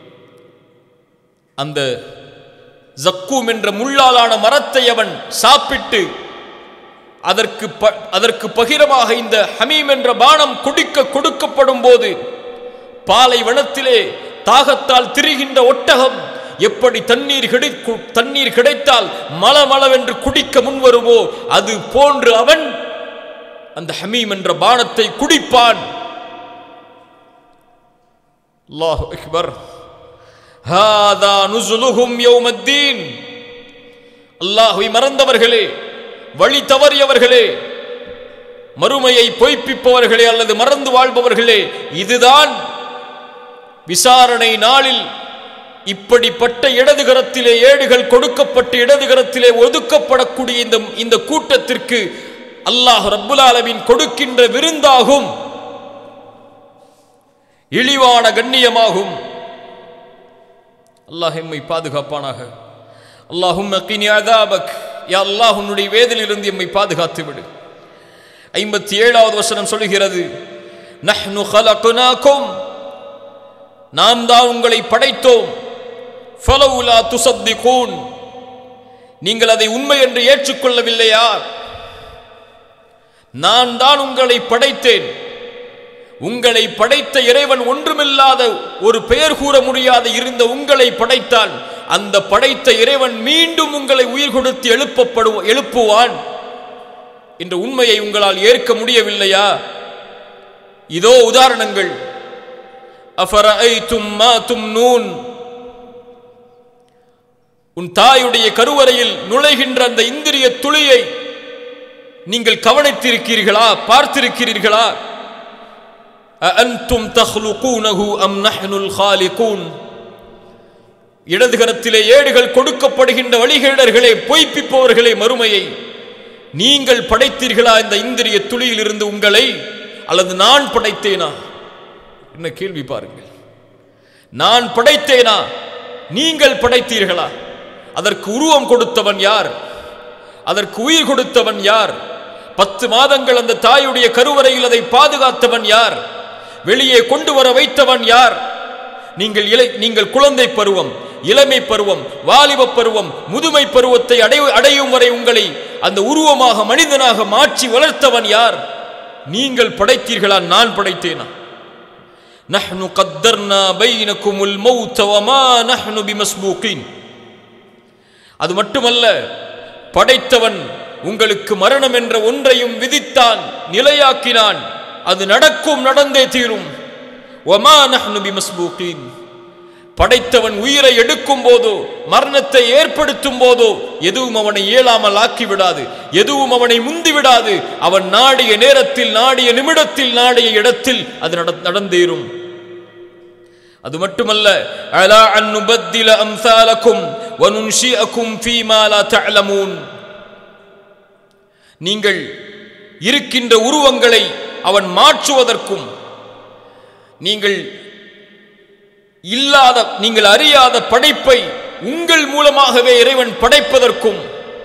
அந்த ஜக்கூம் என்ற முள்ளாலான மரத்தை அவன் சாப்பிட்டு அதற்கு ப- அதற்கு பகிரமாக இந்த ஹமீம் என்ற பானம் குடிக்க கொடுக்கப்படும் போது பாலைவனத்திலே தாகத்தால் திரிகின்ற ஒட்டகம் எப்படி தண்ணீர் கிடை தண்ணீர் கிடைத்தால் மலமளவென்று குடிக்க முன்வருமோ அது போன்று அவன் அந்த ஹமீம் என்ற பானத்தை குடிப்பான் அல்லாஹு அக்பர் ஹாதா நுசுலுஹும் யௌமத்தீன் அல்லாஹ்வை மறந்தவர்களே வழி தவறியவர்களே மறுமையை பொய்ப்பிப்பவர்களே அல்லது மறந்து வாழ்பவர்களே இதுதான் விசாரணை நாளில் இப்படிப்பட்ட இடதுகரத்திலே ஏடுகள் கொடுக்கப்பட்டு இடதுகரத்திலே ஒதுக்கப்படக்கூடிய இந்த இந்த கூட்டத்திற்கு அல்லாஹ் ரப்புல் ஆலமீன் கொடுக்கின்ற விருந்தாகும் இழிவான கண்ணியமாகும் அல்லாஹ் எம்மை பாதுகாப்பானாக அல்லாஹும் அக்கினி அதாபக் யா அல்லாஹ் உன்னுடைய வேதனிலிருந்து எம்மை பாதுகாத்து விடு ஐம்பத்தி ஏழாவது வசனம் சொல்லுகிறது நஹ்னு خلقناكم நாம் தான் உங்களை படைத்தோம் ஃபலவுலா துசத்திகூன் நீங்கள் அதை உண்மை என்று ஏற்றுக்கொள்ளவில்லையா நான் தான் உங்களை படைத்தேன் உங்களை படைத்த இறைவன் ஒன்றுமில்லாத ஒரு பெயர் கூற முடியாத இருந்த உங்களை படைத்தான் அந்த படைத்த இறைவன் மீண்டும் உங்களை உயிர் கொடுத்து எழுப்பப்படு எழுப்புவான் என்ற உண்மையை உங்களால் ஏற்க முடியவில்லையா இதோ உதாரணங்கள் அஃபரஐத்தும் மா தும்னூன் உன் தாயுடைய கருவறையில் நுழைகின்ற அந்த இந்திரிய துளியை நீங்கள் கவனித்திருக்கிறீர்களா பார்த்திருக்கிறீர்களா அஅன்தும் தஹ்லுகூனஹு அம் நஹ்னுல் காலிகூன் இடதுகரத்திலே ஏடுகள் கொடுக்கப்படுகின்ற வழிகேடர்களே பொய்ப்பிப்பவர்களே மறுமையை நீங்கள் படைத்தீர்களா இந்த இந்திரிய துளியிலிருந்து உங்களை அல்லது நான் படைத்தேனா என்ன கேள்வி பாருங்கள் நான் படைத்தேனா நீங்கள் படைத்தீர்களா அதற்கு உருவம் கொடுத்தவன் யார் அதற்கு உயிர் கொடுத்தவன் யார் பத்து மாதங்கள் அந்த தாயுடைய கருவறையில் அதை பாதுகாத்தவன் யார் வெளியே கொண்டு வர வைத்தவன் யார் நீங்கள் இளை நீங்கள் குழந்தை பருவம் இளமை பருவம் வாலிப பருவம் முதுமை பருவத்தை அடைய அடையும் வரை உங்களை அந்த உருவமாக மனிதனாக மாற்றி வளர்த்தவன் யார் நீங்கள் படைத்தீர்களா நான் படைத்தேனா நஹ்னு கத்தர்னா பைனகுமுல் மௌத்த வமா நஹ்னு பிமஸ்பூகின் அது மட்டுமல்ல படைத்தவன் உங்களுக்கு மரணம் என்ற ஒன்றையும் விதித்தான் நிலையாக்கினான் அது நடக்கும் நடந்தே தீரும் ஒமா நஹ்னு பிமஸ்பூகின் படைத்தவன் உயிரை எடுக்கும் போதோ மரணத்தை ஏற்படுத்தும் போதோ எதுவும் அவனை இயலாமல் ஆக்கி விடாது எதுவும் அவனை முந்தி விடாது அவன் நாடிய நேரத்தில் நாடிய நிமிடத்தில் நாடிய இடத்தில் அது நட- நடந்தேறும் அது மட்டுமல்ல அலா அன் நுபத்தில அம்சாலக்கும் வனுன்ஷிஅக்கும் ஃபீமா லா தஅலமூன் நீங்கள் இருக்கின்ற உருவங்களை அவன் மாற்றுவதற்கும் நீங்கள் இல்லாத நீங்கள் அறியாத படைப்பை உங்கள் மூலமாகவே இறைவன் படைப்பதற்கும்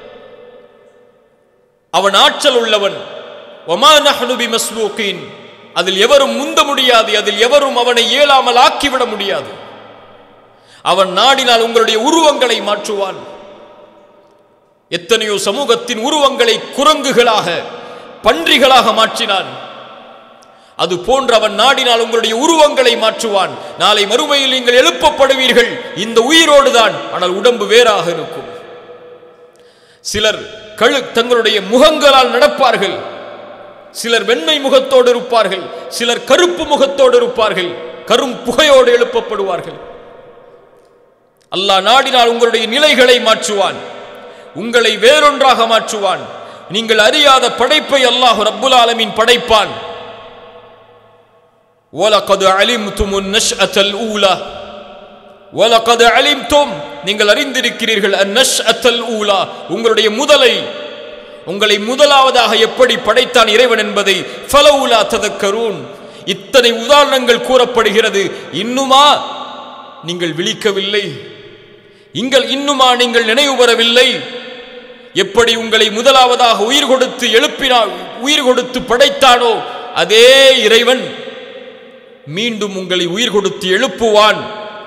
அவன் ஆற்றல் உள்ளவன் ஒமா நஹ்னு பிமஸ்பூகின் அதில் எவரும் முந்த முடியாது அதில் எவரும் அவனை இயலாமல் ஆக்கிவிட முடியாது அவன் நாடினால் உங்களுடைய உருவங்களை மாற்றுவான் எத்தனையோ சமூகத்தின் உருவங்களை குரங்குகளாக பன்றிகளாக மாற்றினான் அது போன்று அவன் நாடினால் உங்களுடைய உருவங்களை மாற்றுவான் நாளை மறுமையில் நீங்கள் எழுப்பப்படுவீர்கள் இந்த உயிரோடு தான் ஆனால் உடம்பு வேறாக இருக்கும் சிலர் கழு தங்களுடைய முகங்களால் நடப்பார்கள் சிலர் வெண்மை முகத்தோடு இருப்பார்கள் சிலர் கருப்பு முகத்தோடு இருப்பார்கள் கரும் புகையோடு எழுப்பப்படுவார்கள் அல்லாஹ் நாடினால் உங்களுடைய நிலைகளை மாற்றுவான் உங்களை வேறொன்றாக மாற்றுவான் நீங்கள் அறியாத படைப்பை அல்லாஹ் ரப்புல் ஆலமீன் படைப்பான் وَلَقَدْ عَلِمْتُمُ النَّشْأَةَ الْأُولَى وَلَقَدْ عَلِمْتُمْ நீங்கள் அறிந்திருக்கிறீர்கள் அந்நஷ்அத்தல் ஊலா உங்களுடைய முதலை உங்களை முதலாவதாக எப்படி படைத்தான் இறைவன் என்பதை ஃபலவுலா ததக்கரூன் இத்தனை உதாரணங்கள் கூறப்படுகிறது இன்னுமா நீங்கள் விழிக்கவில்லை இங்கள் இன்னுமா நீங்கள் நினைவு பெறவில்லை எப்படி உங்களை முதலாவதாக உயிர் கொடுத்து எழுப்பினார் உயிர் கொடுத்து படைத்தானோ அதே இறைவன் மீண்டும் உங்களை உயிர் கொடுத்து எழுப்புவான்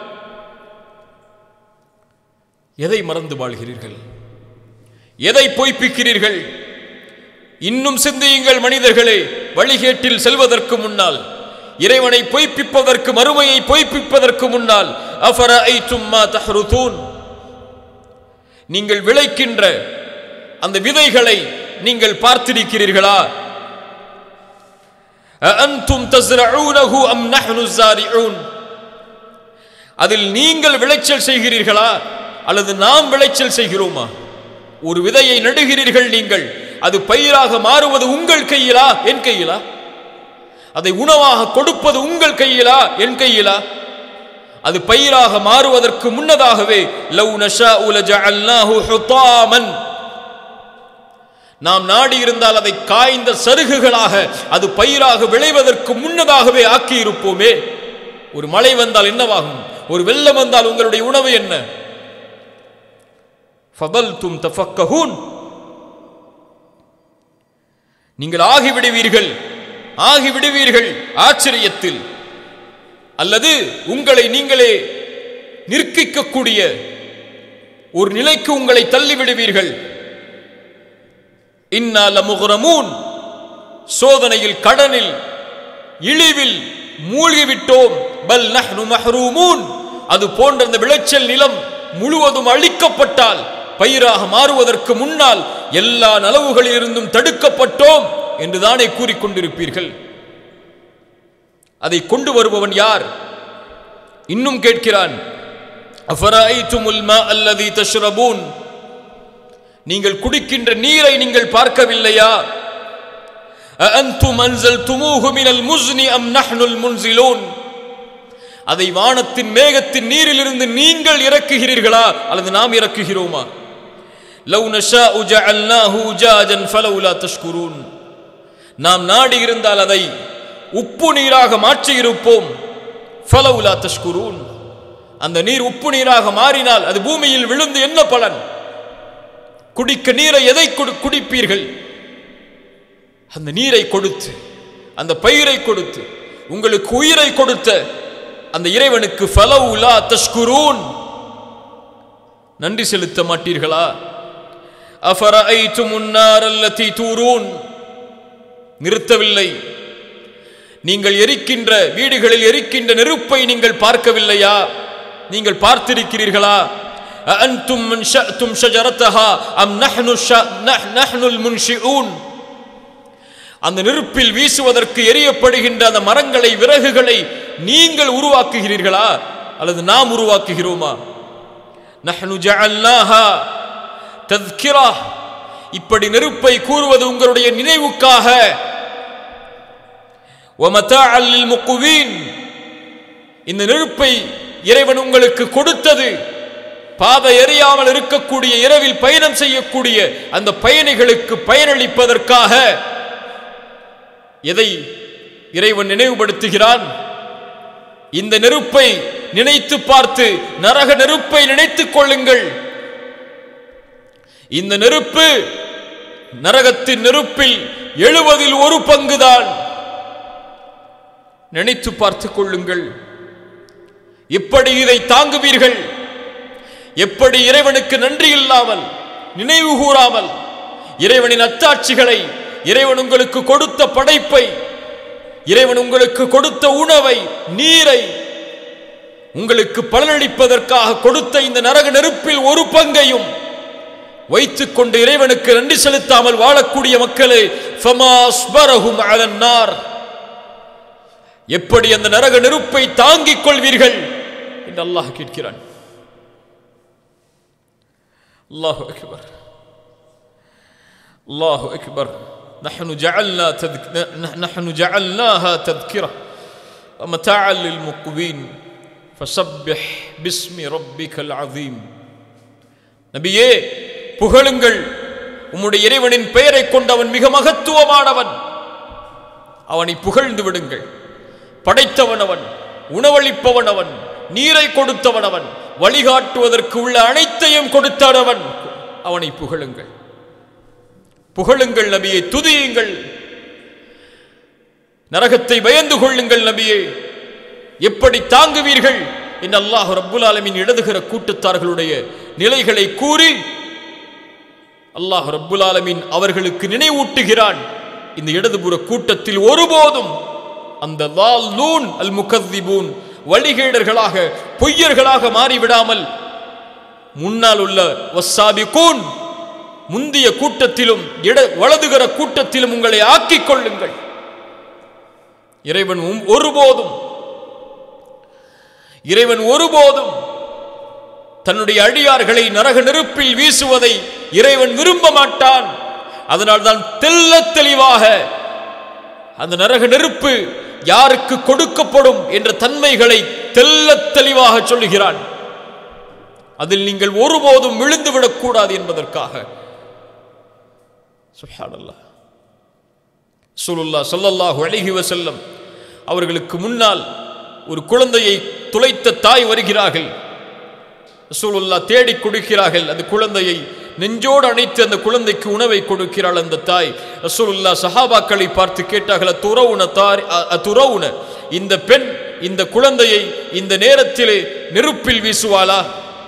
எதை மறந்து வாழ்கிறீர்கள் எதை பொய்ப்பிக்கிறீர்கள் இன்னும் சிந்தியுங்கள் மனிதர்களே வழிகேட்டில் செல்வதற்கு முன்னால் இறைவனை பொய்ப்பிப்பதற்கு மறுமையை பொய்ப்பிப்பதற்கு முன்னால் அஃபரஐத்தும் மா தஹ்ருதூன் நீங்கள் விளைக்கின்ற அந்த விதைகளை நீங்கள் பார்த்திருக்கிறீர்களா அஅன்தும் தஸ்ரஊனஹு அம் நஹ்னு ஸாரிஊன் அதில் நீங்கள் விளைச்சல் செய்கிறீர்களா அல்லது நாம் விளைச்சல் செய்கிறோமா ஒரு விதையை நடுகிறீர்கள் நீங்கள் அது பயிராக மாறுவது உங்கள் கையிலா என் கையிலா அதை உணவாக கொடுப்பது உங்கள் கையிலா என் கையிலா அது பயிராக மாறுவதற்கு முன்னதாகவே லவ் நஷா உலஜஅல்னாஹு ஹுதாமன் நாம் நாடி இருந்தால் அதை காய்ந்த சருகுகளாக அது பயிராக விளைவதற்கு முன்னதாகவே ஆக்கி இருப்போமே ஒரு மழை வந்தால் என்னவாகும் ஒரு வெள்ளம் வந்தால் உங்களுடைய உணவு என்ன ஃபதல்தும் தஃபக்கஹூன் நீங்கள் ஆகிவிடுவீர்கள் ஆகிவிடுவீர்கள் ஆச்சரியத்தில் அல்லது உங்களை நீங்களே நிற்கிக்கக்கூடிய ஒரு நிலைக்கு உங்களை தள்ளிவிடுவீர்கள் இன்னால முகரமூன் சோதனையில் கடனில் இழிவில் மூழ்கிவிட்டோம் பல் நஹ்னு மஹ்ரூமூன் அது போன்ற அந்த விளைச்சல் நிலம் முழுவதும் அழிக்கப்பட்டால் பயிராக மாறுவதற்கு முன்னால் எல்லா நலவுகளிலிருந்தும் தடுக்கப்பட்டோம் என்றுதானே கூறிக்கொண்டிருப்பீர்கள் அதை கொண்டு வருபவன் யார் இன்னும் கேட்கிறான் அஃபராய்துமுல் மா அல்லதி தஷ்ரபூன் நீங்கள் குடிக்கின்ற நீரை நீங்கள் பார்க்கவில்லையா அஅன்தும் அன்சல்துமூஹு மினல் முஸ்னி அம் நஹ்னுல் முன்சிலூன் அதை வானத்தின் மேகத்தின் நீரிலிருந்து நீங்கள் இறக்குகிறீர்களா அல்லது நாம் இறக்குகிறோமா லவ் நஷாஉ ஜஅல்னாஹு உஜாஜன் ஃபலௌலா தஷ்குரூன் நாம் நாடி இருந்தால் அதை உப்பு நீராக மாற்றியிருப்போம் ஃபலௌலா தஷ்குரூன் அந்த நீர் உப்பு நீராக மாறினால் அது பூமியில் விழுந்து என்ன பலன் குடிக்க நீரை எதை கொடு- குடிப்பீர்கள் அந்த நீரை கொடுத்து அந்த பயிரை கொடுத்து உங்களுக்கு உயிரை கொடுத்த அந்த இறைவனுக்கு ஃபலவுலா தஷ்குரூன் நன்றி செலுத்த மாட்டீர்களா அஃபரஐத்தும் உன்னார் அல்லதி தூரூன் நிறுத்தவில்லை நீங்கள் எரிக்கின்ற வீடுகளில் எரிக்கின்ற நெருப்பை நீங்கள் பார்க்கவில்லையா நீங்கள் பார்த்திருக்கிறீர்களா அஅன்தும் மன்ஷஅத்தும் ஷஜரத்தஹா அம் நஹ்னு ஷ- நஹ்- நஹ்னுல் முன்ஷிஊன் அந்த நெருப்பில் வீசுவதற்கு எரியப்படுகின்ற அந்த மரங்களை விறகுகளை நீங்கள் உருவாக்குகிறீர்களா அல்லது நாம் உருவாக்குகிறோமா நஹ்னு ஜஅல்னாஹா தذكرா இப்படி நெருப்பை கூறுவது உங்களுடைய நினைவுக்காக ومتاعا للمقوين இந்த நெருப்பை இறைவன் உங்களுக்கு கொடுத்தது பாதை எறியாமல் இருக்கக்கூடிய இரவில் பயணம் செய்யக்கூடிய அந்த பயணிகளுக்கு பயனளிப்பதற்காக எதை இறைவன் நினைவுபடுத்துகிறான் இந்த நெருப்பை நினைத்து பார்த்து நரக நெருப்பை நினைத்துக் கொள்ளுங்கள் இந்த நெருப்பு நரகத்தின் நெருப்பில் எழுவதில் ஒரு பங்குதான் நினைத்து பார்த்துக் கொள்ளுங்கள் எப்படி இதை தாங்குவீர்கள் எப்படி இறைவனுக்கு நன்றி இல்லாமல் நினைவு கூறாமல் இறைவனின் அத்தாட்சிகளை இறைவன் உங்களுக்கு கொடுத்த படைப்பை இறைவன் உங்களுக்கு கொடுத்த உணவை நீரை உங்களுக்கு பலனளிப்பதற்காக கொடுத்த இந்த நரக நெருப்பில் ஒரு பங்கையும் வைத்துக் கொண்டு இறைவனுக்கு நன்றி செலுத்தாமல் வாழக்கூடிய மக்களே ஃபமா அஸ்பரஹும் அலன் நார் எப்படி அந்த நரக நெருப்பை தாங்கிக் கொள்வீர்கள் என்று அல்லாஹ் கேட்கிறான் அல்லாஹு அக்பர் அல்லாஹு அக்பர் نحن جعلنا تذك... نحن جعلناها تذكرة ومتاعا للمقوين فسبح باسم ربك العظيم நபியே புகழுங்கள் உம்முடைய இறைவனின் பெயரை கொண்டவன் மிக மகத்துவமானவன் அவனை புகழ்ந்து விடுங்கள் படைத்தவன் அவன் உணவளிப்பவன் அவன் நீரை கொடுத்தவன் அவன் வழிகாட்டுவதற்கு உள்ள அனைத்தையும் கொடுத்தவன் அவனை புகழுங்கள் புகழுங்கள் நபியை துதியுங்கள் நரகத்தை பயந்து கொள்ளுங்கள் நபியே எப்படி தாங்குவீர்கள் என்று அல்லாஹ் ரப்புல் ஆலமின் எழுதுகிற கூட்டத்தார்களுடைய நிலைகளை கூறி அல்லாஹ் ரப்புல் ஆலமின் அவர்களுக்கு நினைவூட்டுகிறான் இந்த இடதுபுற கூட்டத்தில் ஒருபோதும் அந்த லூன் அல் முகத்திபூன் வழிகேடர்களாக பொய்யர்களாக மாறிவிடாமல் முன்னால் உள்ள வசாபிகூன் முந்திய கூட்டத்திலும் இட வலதுகிற கூட்டத்திலும் உங்களை ஆக்கிக் கொள்ளுங்கள் இறைவன் உம் ஒருபோதும் இறைவன் ஒருபோதும் தன்னுடைய அடியார்களை நரக நெருப்பில் வீசுவதை இறைவன் விரும்ப மாட்டான் அதனால் தான் தெல்ல தெளிவாக அந்த நரக நெருப்பு யாருக்கு கொடுக்கப்படும் என்ற தன்மைகளை தெல்ல தெளிவாக சொல்லுகிறான் அதில் நீங்கள் ஒருபோதும் விழுந்து விடக்கூடாது என்பதற்காக சுப்ஹானல்லாஹ் சுலுல்லா சொல்லல்லாஹு அழகி வசல்லம் அவர்களுக்கு முன்னால் ஒரு குழந்தையை துளைத்த தாய் வருகிறார்கள் ரசூலுல்லா தேடி கொடுக்கிறார்கள் அந்த குழந்தையை நெஞ்சோடு அணைத்து அந்த குழந்தைக்கு உணவை கொடுக்கிறாள் அந்த தாய் ரசூலுல்லா சஹாபாக்களை பார்த்து கேட்டார்கள் துறவுன தார் துறவுன இந்த பெண் இந்த குழந்தையை இந்த நேரத்திலே நெருப்பில் வீசுவாளா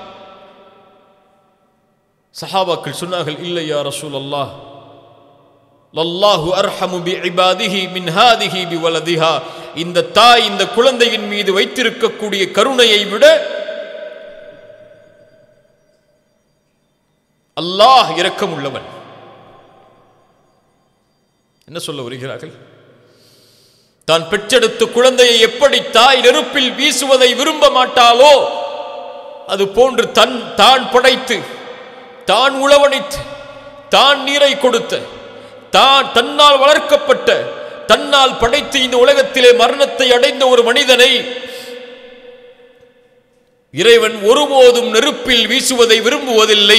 சஹாபாக்கள் சொன்னார்கள் இல்லையா ரசூல் அல்லாஹ் லல்லாஹு அர்ஹமு பி இபாதிஹி மின் ஹாதிஹி பி வலதிஹா இந்த தாய் இந்த குழந்தையின் மீது வைத்திருக்கக்கூடிய கருணையை விட அல்லாஹ் இரக்கம் உள்ளவன் என்ன சொல்ல வருகிறார்கள் தான் பெற்றெடுத்த குழந்தையை எப்படி தாய் நெருப்பில் வீசுவதை விரும்ப மாட்டாளோ அது போன்று தன் தான் படைத்து தான் உளவணித்து தான் நீரை கொடுத்த தான் தன்னால் வளர்க்கப்பட்ட தன்னால் படைத்து இந்த உலகத்திலே மரணத்தை அடைந்த ஒரு மனிதனை இறைவன் ஒருபோதும் நெருப்பில் வீசுவதை விரும்புவதில்லை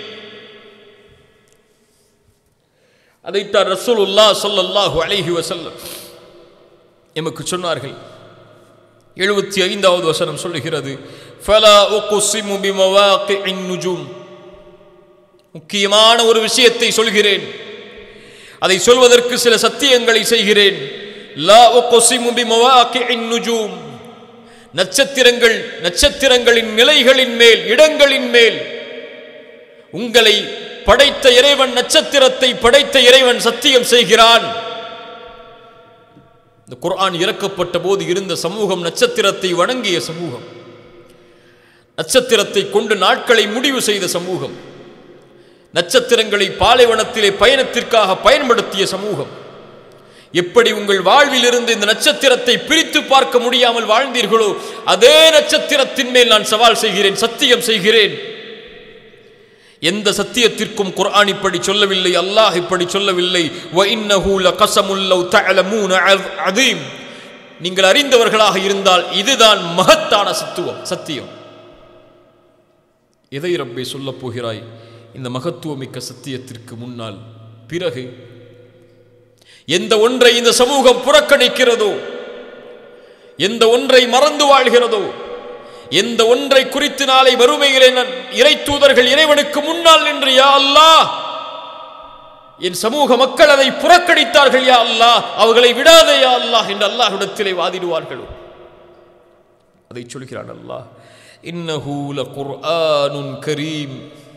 அதைத்தான் ரசூலுல்லா ஸல்லல்லாஹு அலைஹி வஸல்லம் எமக்கு சொன்னார்கள் எழுபத்தி ஐந்தாவது வசனம் சொல்லுகிறது ஃபலா உக்ஸிமு பிமவாகிஇன் நுஜூம் முக்கியமான ஒரு விஷயத்தை சொல்கிறேன் அதை சொல்வதற்கு சில சத்தியங்களை செய்கிறேன் லா உக்ஸிமு பிமவாகிஇன் நுஜூம் நட்சத்திரங்கள் நட்சத்திரங்களின் நிலைகளின் மேல் இடங்களின் மேல் உங்களை படைத்த இறைவன் நட்சத்திரத்தை படைத்த இறைவன் சத்தியம் செய்கிறான் இந்த குர்ஆன் இறக்கப்பட்ட போது இருந்த சமூகம் நட்சத்திரத்தை வணங்கிய சமூகம் நட்சத்திரத்தை கொண்டு நாட்களை முடிவு செய்த சமூகம் நட்சத்திரங்களை பாலைவனத்திலே பயணத்திற்காக பயன்படுத்திய சமூகம் எப்படி உங்கள் வாழ்வில் இருந்து இந்த நட்சத்திரத்தை பிரித்து பார்க்க முடியாமல் வாழ்ந்தீர்களோ அதே நட்சத்திரத்தின் மேல் நான் சவால் செய்கிறேன் சத்தியம் செய்கிறேன் எந்த சத்தியத்திற்கும் குர்ஆன் இப்படி சொல்லவில்லை அல்லாஹ் இப்படி சொல்லவில்லை வ இன்னஹு லகஸமுல் லவ் தஅலமூன அதீம் நீங்கள் அறிந்தவர்களாக இருந்தால் இதுதான் மகத்தான சத்துவம் சத்தியம் எதை ரப்பே சொல்லப் போகிறாய் இந்த மகத்துவமிக்க சத்தியத்திற்கு முன்னால் பிறகு எந்த ஒன்றை இந்த சமூகம் புறக்கணிக்கிறதோ எந்த ஒன்றை மறந்து வாழ்கிறதோ எந்த ஒன்றை குறித்து நாளை வறுமையிலே நான் இறை தூதர்கள் இறைவனுக்கு முன்னால் நின்று யா அல்லாஹ் என் சமூக மக்கள் அதை புறக்கணித்தார்கள் யா அல்லாஹ் அவர்களை விடாதே யா அல்லாஹ் என்று அல்லாஹ்விடத்திலே வாதிடுவார்களோ அதை சொல்கிறான் அல்லாஹ் இன்னஹு லகுர்ஆனுன் கரீம்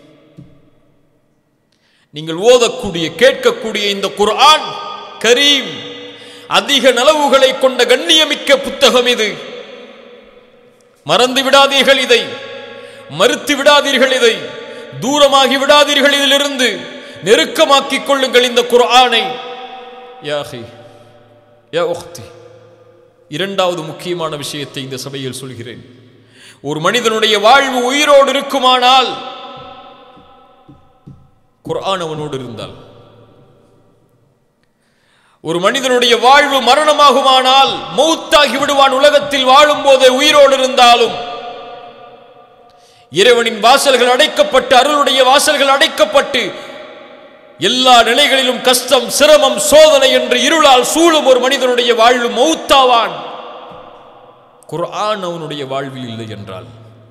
நீங்கள் ஓதக்கூடிய கேட்கக்கூடிய இந்த குர்ஆன் கரீம் அதிக நலவுகளை கொண்ட கண்ணியமிக்க புத்தகம் இது மறந்து விடாதீர்கள் இதை மறுத்து விடாதீர்கள் இதை தூரமாகி விடாதீர்கள் இதிலிருந்து நெருக்கமாக்கிக் கொள்ளுங்கள் இந்த குர்ஆனை யாஹி யா உக்தி இரண்டாவது முக்கியமான விஷயத்தை இந்த சபையில் சொல்கிறேன் ஒரு மனிதனுடைய வாழ்வு உயிரோடு இருக்குமானால் குர்ஆன் அவனோடு இருந்தால் ஒரு மனிதனுடைய வாழ்வு மரணமாகுமானால் மௌத்தாகி விடுவான் உலகத்தில் வாழும் போதே உயிரோடு இருந்தாலும் இறைவனின் வாசல்கள் அடைக்கப்பட்டு அருளுடைய வாசல்கள் அடைக்கப்பட்டு எல்லா நிலைகளிலும் கஷ்டம் சிரமம் சோதனை என்று இருளால் சூழும் ஒரு மனிதனுடைய வாழ்வு மௌத்தாவான் குர்ஆன் அவனுடைய வாழ்வில் இல்லை என்றால்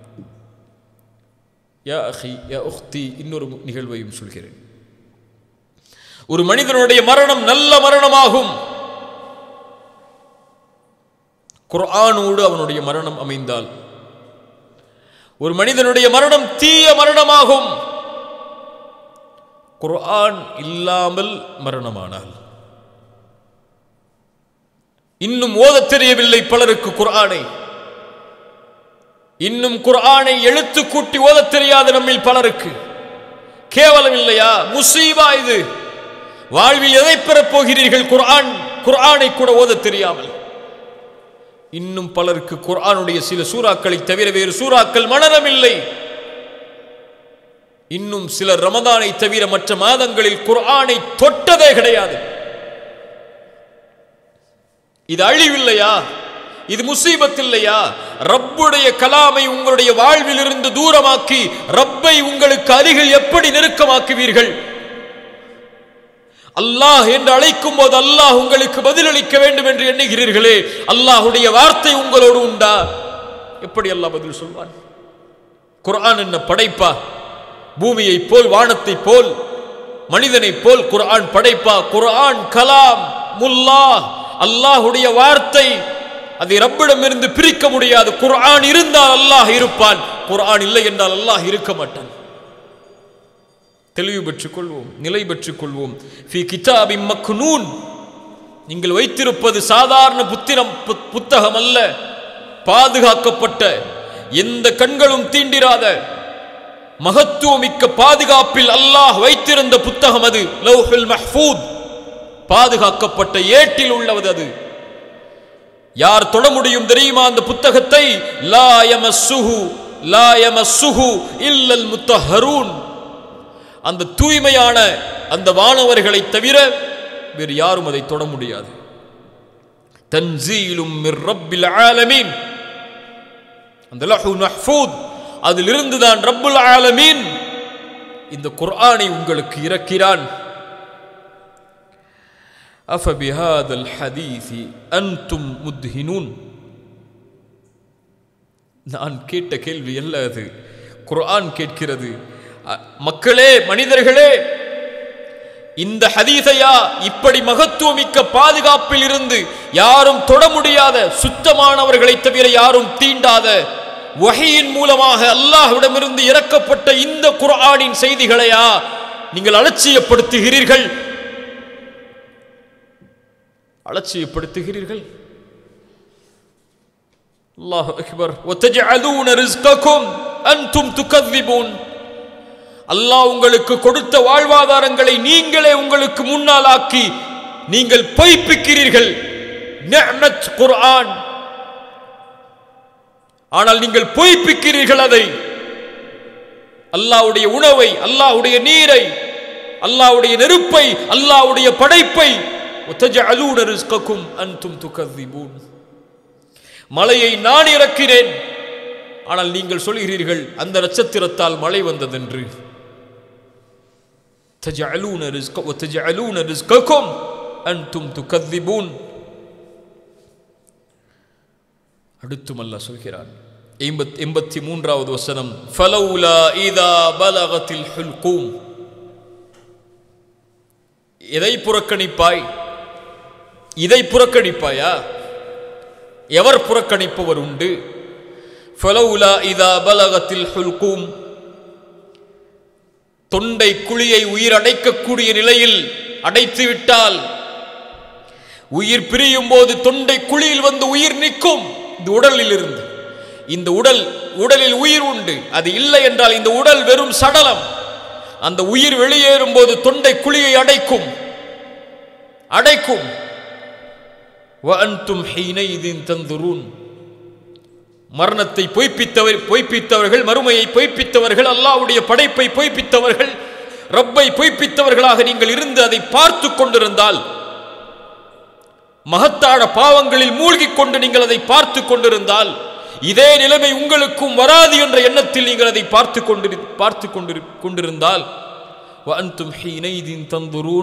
யா அஹி யா உக்தி இன்னொரு நிகழ்வையும் சொல்கிறேன் ஒரு மனிதனுடைய மரணம் நல்ல மரணமாகும் குர்ஆனோடு அவனுடைய மரணம் அமைந்தால் ஒரு மனிதனுடைய மரணம் தீய மரணமாகும் குர்ஆன் இல்லாமல் மரணமானால் இன்னும் ஓதத் தெரியவில்லை பலருக்கு குர்ஆனை இன்னும் குர்ஆனை எழுத்து கூட்டி ஓதத் தெரியாத நம்மில் பலருக்கு கேவலம் இல்லையா முசீபா இது வாழ்வில் எதை பெறப் போகிறீர்கள் குர்ஆன் குர்ஆனை கூட ஓதத் தெரியாமல் இன்னும் பலருக்கு குர்ஆனுடைய சில சூறாக்களை தவிர வேறு சூறாக்கள் மனநமில்லை இன்னும் சிலர் ரமதானை தவிர மற்ற மாதங்களில் குர்ஆனை தொட்டதே கிடையாது இது அழிவில்லையா இது முசீபத் இல்லையா ரப்புடைய கலாமை உங்களுடைய வாழ்வில் இருந்து தூரமாக்கி ரப்பை உங்களுக்கு அருகில் எப்படி நெருக்கமாக்குவீர்கள் அல்லாஹ் என்று அழைக்கும் போது அல்லாஹ் உங்களுக்கு பதிலளிக்க வேண்டும் என்று எண்ணுகிறீர்களே அல்லாஹுடைய வார்த்தை உங்களோடு உண்டா எப்படி அல்லாஹ் பதில் சொல்வான் குர்ஆன் என்ன படைப்பா பூமியை போல் வானத்தை போல் மனிதனை போல் குர்ஆன் படைப்பா குர்ஆன் கலாம் முல்லா அல்லாஹுடைய வார்த்தை அதை ரப்பிடமிருந்து பிரிக்க முடியாது குர்ஆன் இருந்தால் அல்லாஹ் இருப்பான் குர்ஆன் இல்லை என்றால் அல்லாஹ் இருக்க மாட்டான் தெளிவு பெற்றுக் கொள்வோம் நிலை பெற்றுக் கொள்வோம் ஃபி கிதாபி மக்னூன் நீங்கள் வைத்திருப்பது சாதாரண புத்திரம் பு- புத்தகம் அல்ல பாதுகாக்கப்பட்ட எந்த கண்களும் தீண்டிராத மகத்துவமிக்க பாதுகாப்பில் அல்லாஹ் வைத்திருந்த புத்தகம் அது லௌஹுல் மஹ்ஃபூத் பாதுகாக்கப்பட்ட ஏட்டில் உள்ளவது அது யார் தொட முடியும் தெரியுமா அந்த புத்தகத்தை லா யமஸ்ஸுஹு லா யமஸ்ஸுஹு இல்லல் முத்தஹரூன் அந்த தூய்மையான அந்த வானவர்களை தவிர வேறு யாரும் அதை தொட முடியாது தன்சீலும் மிர் ரப்பில் ஆலமீன் அந்த லஹு மஹ்ஃபூத் அதிலிருந்து தான் ரப்புல் ஆலமீன் இந்த குர்ஆனை உங்களுக்கு இறக்கிறான் أفبهذا الحديث أنتم مدهنون நான் கேட்ட கேள்வி அல்ல அது குர்ஆன் கேட்கிறது அ- மக்களே மனிதர்களே இந்த ஹதீஸையா இப்படி மகத்துவமிக்க பாதுகாப்பில் இருந்து யாரும் தொட முடியாத சுத்தமானவர்களை தவிர யாரும் தீண்டாத வஹையின் மூலமாக அல்லாஹ்விடமிருந்து இறக்கப்பட்ட இந்த குர்ஆனின் செய்திகளையா நீங்கள் அலட்சியப்படுத்துகிறீர்கள் அலட்சியப்படுத்துகிறீர்கள் அல்லாஹ் அக்பர் وتجعلون رزقكم انتم تكذبون அல்லாஹ் உங்களுக்கு கொடுத்த வாழ்வாதாரங்களை நீங்களே உங்களுக்கு முன்னால் ஆக்கி நீங்கள் பொய்ப்பிக்கிறீர்கள் நிஅமத் குர்ஆன் ஆனால் நீங்கள் பொய்ப்பிக்கிறீர்கள் அதை அல்லாஹ்வுடைய உணவை அல்லாஹ்வுடைய நீரை அல்லாஹ்வுடைய நெருப்பை அல்லாஹ்வுடைய படைப்பை وتجعلون رزقكم انتم تكذبون மலையை நான் இறக்கிறேன் ஆனால் நீங்கள் சொல்கிறீர்கள் அந்த நட்சத்திரத்தால் மழை வந்ததென்று تجعلون رزق وتجعلون رزقكم انتم تكذبون அடுத்தும் அல்லாஹ் சொல்கிறான் எண்பத் எண்பத்தி மூன்றாவது வசனம் ஃபலௌலா இதா பலகத்தில் ஹுல்கூம் எதை புறக்கணிப்பாய் இதை புறக்கணிப்பாயா எவர் புறக்கணிப்பவர் உண்டு ஃபலௌலா இதா பலகத்தில் ஹுல்கூம் தொண்டை குழியை உயிர் அடைக்கக்கூடிய நிலையில் அடைத்து விட்டால் உயிர் பிரியும் போது தொண்டை குழியில் வந்து உயிர் நிற்கும் இந்த உடலில் இருந்து இந்த உடல் உடலில் உயிர் உண்டு அது இல்லை என்றால் இந்த உடல் வெறும் சடலம் அந்த உயிர் வெளியேறும் போது தொண்டை குழியை அடைக்கும் அடைக்கும் وأنتم حينئذ تنظرون மரணத்தை பொய்ப்பித்தவர் பொய்ப்பித்தவர்கள் மறுமையை பொய்ப்பித்தவர்கள் அல்லாஹ்வுடைய படைப்பை பொய்ப்பித்தவர்கள் ரப்பை பொய்ப்பித்தவர்களாக நீங்கள் இருந்து அதை பார்த்து கொண்டிருந்தால் மகத்தான பாவங்களில் மூழ்கிக் கொண்டு நீங்கள் அதை பார்த்து கொண்டிருந்தால் இதே நிலைமை உங்களுக்கும் வராது என்ற எண்ணத்தில் நீங்கள் அதை பார்த்து கொண்டிரு பார்த்து கொண்டிரு கொண்டிருந்தால் وأنتم حينئذ تنظرون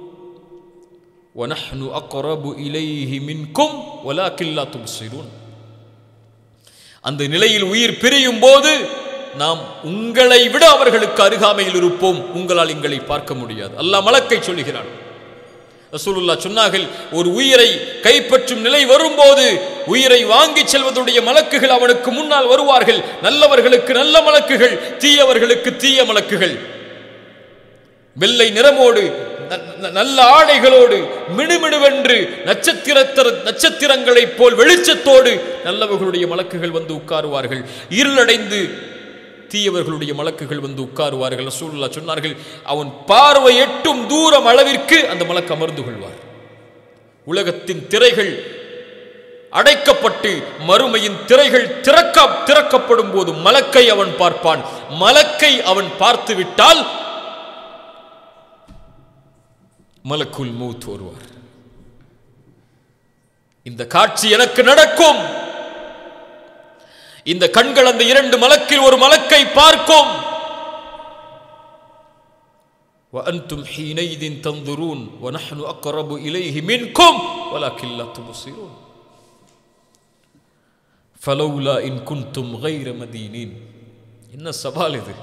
ونحن أقرب إليه منكم ولكن لا تبصرون அந்த நிலையில் உயிர் பிரியும் போது நாம் உங்களை விட அவர்களுக்கு அருகாமையில் இருப்போம் உங்களால் எங்களை பார்க்க முடியாது அல்லாஹ் மலக்கை சொல்லுகிறான் ரசூலுல்லா சொன்னார்கள் ஒரு உயிரை கைப்பற்றும் நிலை வரும்போது உயிரை வாங்கி செல்வதுடைய மலக்குகள் அவனுக்கு முன்னால் வருவார்கள் நல்லவர்களுக்கு நல்ல மலக்குகள் தீயவர்களுக்கு தீய மலக்குகள் வெள்ளை நிறமோடு ந- ந- நல்ல ஆடைகளோடு மினுமினுவென்று நட்சத்திரத்தர நட்சத்திரங்களைப் போல் வெளிச்சத்தோடு நல்லவர்களுடைய மலக்குகள் வந்து உட்காருவார்கள் இருளடைந்து தீயவர்களுடைய மலக்குகள் வந்து உட்காருவார்கள் ரசூலுல்லாஹ் சொன்னார்கள் அவன் பார்வை எட்டும் தூரம் அளவிற்கு அந்த மலக்கு அமர்ந்து கொள்வார் உலகத்தின் திரைகள் அடைக்கப்பட்டு மறுமையின் திரைகள் திறக்க திறக்கப்படும் போது மலக்கை அவன் பார்ப்பான் மலக்கை அவன் பார்த்து விட்டால் மலக்குல் மூத் வருவார் இந்த காட்சி எனக்கு நடக்கும் இந்த கண்கள் அந்த இரண்டு மலக்கில் ஒரு மலக்கை பார்க்கும் وأنتم حينئذ تنظرون ونحن أقرب إليه منكم ولكن لا تبصرون فلولا إن كنتم غير مدينين என்ன சவால் இது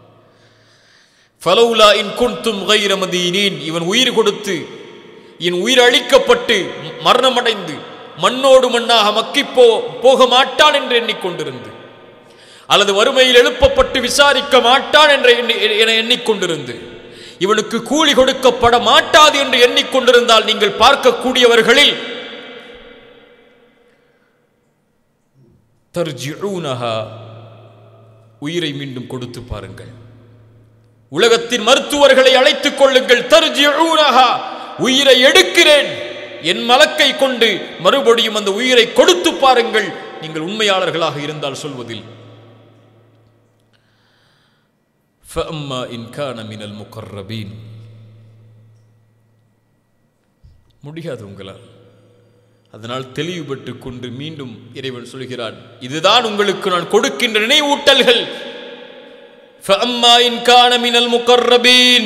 ஃபலௌலா இன் குன்தும் கைர மதீனீன் இவன் உயிர் கொடுத்து என் உயிர் அழிக்கப்பட்டு மரணமடைந்து மண்ணோடு மண்ணாக மக்கிப் போ போக மாட்டான் என்று எண்ணிக்கொண்டிருந்து அல்லது வறுமையில் எழுப்பப்பட்டு விசாரிக்க மாட்டான் என்று எண்ணி- என எண்ணிக்கொண்டிருந்து இவனுக்கு கூலி கொடுக்கப்பட மாட்டாது என்று எண்ணிக்கொண்டிருந்தால் நீங்கள் பார்க்கக்கூடியவர்களில் தர்ஜிஊனஹா உயிரை மீண்டும் கொடுத்து பாருங்கள் உலகத்தின் மருத்துவர்களை அழைத்துக் கொள்ளுங்கள் தர்ஜிஊனஹா உயிரை எடுக்கிறேன் என் மலக்கை கொண்டு மறுபடியும் அந்த உயிரை கொடுத்து பாருங்கள் நீங்கள் உண்மையாளர்களாக இருந்தால் சொல்வதில் فأما إن كان من المقربين முடியாது உங்களால் அதனால் தெளிவுபட்டு கொண்டு மீண்டும் இறைவன் சொல்கிறான் இதுதான் உங்களுக்கு நான் கொடுக்கின்ற நினைவூட்டல்கள் فأما إن كان من المقربين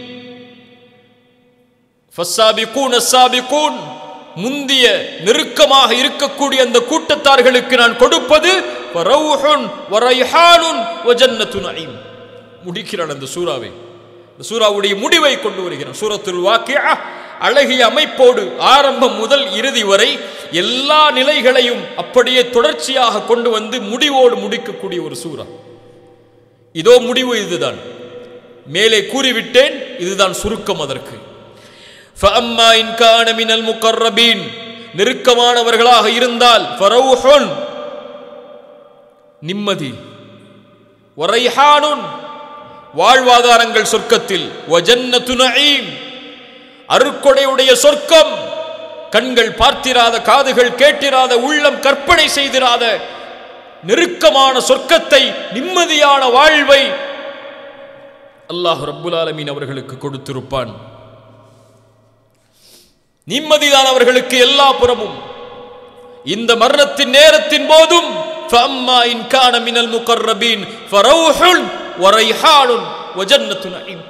فالسابقون السابقون முந்திய நெருக்கமாக இருக்கக்கூடிய அந்த கூட்டத்தார்களுக்கு நான் கொடுப்பது வரவுஹுன் வரைஹானுன் வஜன்னத்து நஈம் முடிக்கிறான் அந்த சூறாவை இந்த சூறாவுடைய முடிவை கொண்டு வருகிறான் சூரத்துல் வாக்கியா அழகிய அமைப்போடு ஆரம்பம் முதல் இறுதி வரை எல்லா நிலைகளையும் அப்படியே தொடர்ச்சியாக கொண்டு வந்து முடிவோடு முடிக்கக்கூடிய ஒரு சூறா இதோ முடிவு இதுதான் மேலே கூறிவிட்டேன் இதுதான் சுருக்கம் அதற்கு فَأَمَّا إِنْ كَانَ مِنَ الْمُقَرَّبِينَ நெருக்கமானவர்களாக இருந்தால் ஃபரௌஹுன் நிம்மதி வரைஹானுன் வாழ்வாதாரங்கள் சொர்க்கத்தில் வஜன்னத்து நஈம் அருக்கொடையுடைய சொர்க்கம் கண்கள் பார்த்திராத காதுகள் கேட்டிராத உள்ளம் கற்பனை செய்திராத நெருக்கமான சொர்க்கத்தை நிம்மதியான வாழ்வை அல்லாஹ் ரப்புல் ஆலமீன் அவர்களுக்கு கொடுத்திருப்பான் நிம்மதிதான் அவர்களுக்கு எல்லா புறமும் இந்த மரணத்தின் நேரத்தின் போதும் فَأَمَّا إِنْ كَانَ مِنَ الْمُقَرَّبِينَ فَرَوْحٌ وَرَيْحَانٌ وَجَنَّةُ نَعِيمٍ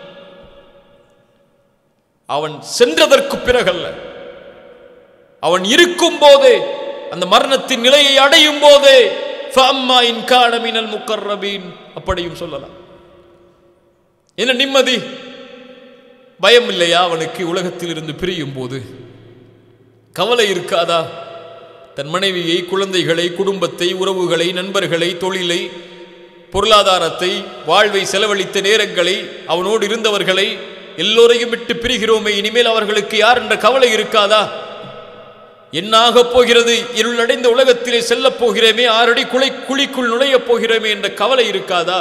அவன் சென்றதற்கு பிறகல்ல அவன் இருக்கும் போதே அந்த மரணத்தின் நிலையை அடையும் போதே فَأَمَّا إِنْ كَانَ مِنَ الْمُقَرَّبِينَ அப்படியும் சொல்லலாம் என்ன நிம்மதி பயம் இல்லையா அவனுக்கு உலகத்தில் இருந்து பிரியும் போது கவலை இருக்காதா தன் மனைவியை குழந்தைகளை குடும்பத்தை உறவுகளை நண்பர்களை தொழிலை பொருளாதாரத்தை வாழ்வை செலவழித்த நேரங்களை அவனோடு இருந்தவர்களை எல்லோரையும் விட்டு பிரிகிறோமே இனிமேல் அவர்களுக்கு யார் என்ற கவலை இருக்காதா என்னாக போகிறது இருளடைந்த உலகத்திலே செல்லப் போகிறேமே ஆறடி குலை குழிக்குள் நுழையப் போகிறோமே என்ற கவலை இருக்காதா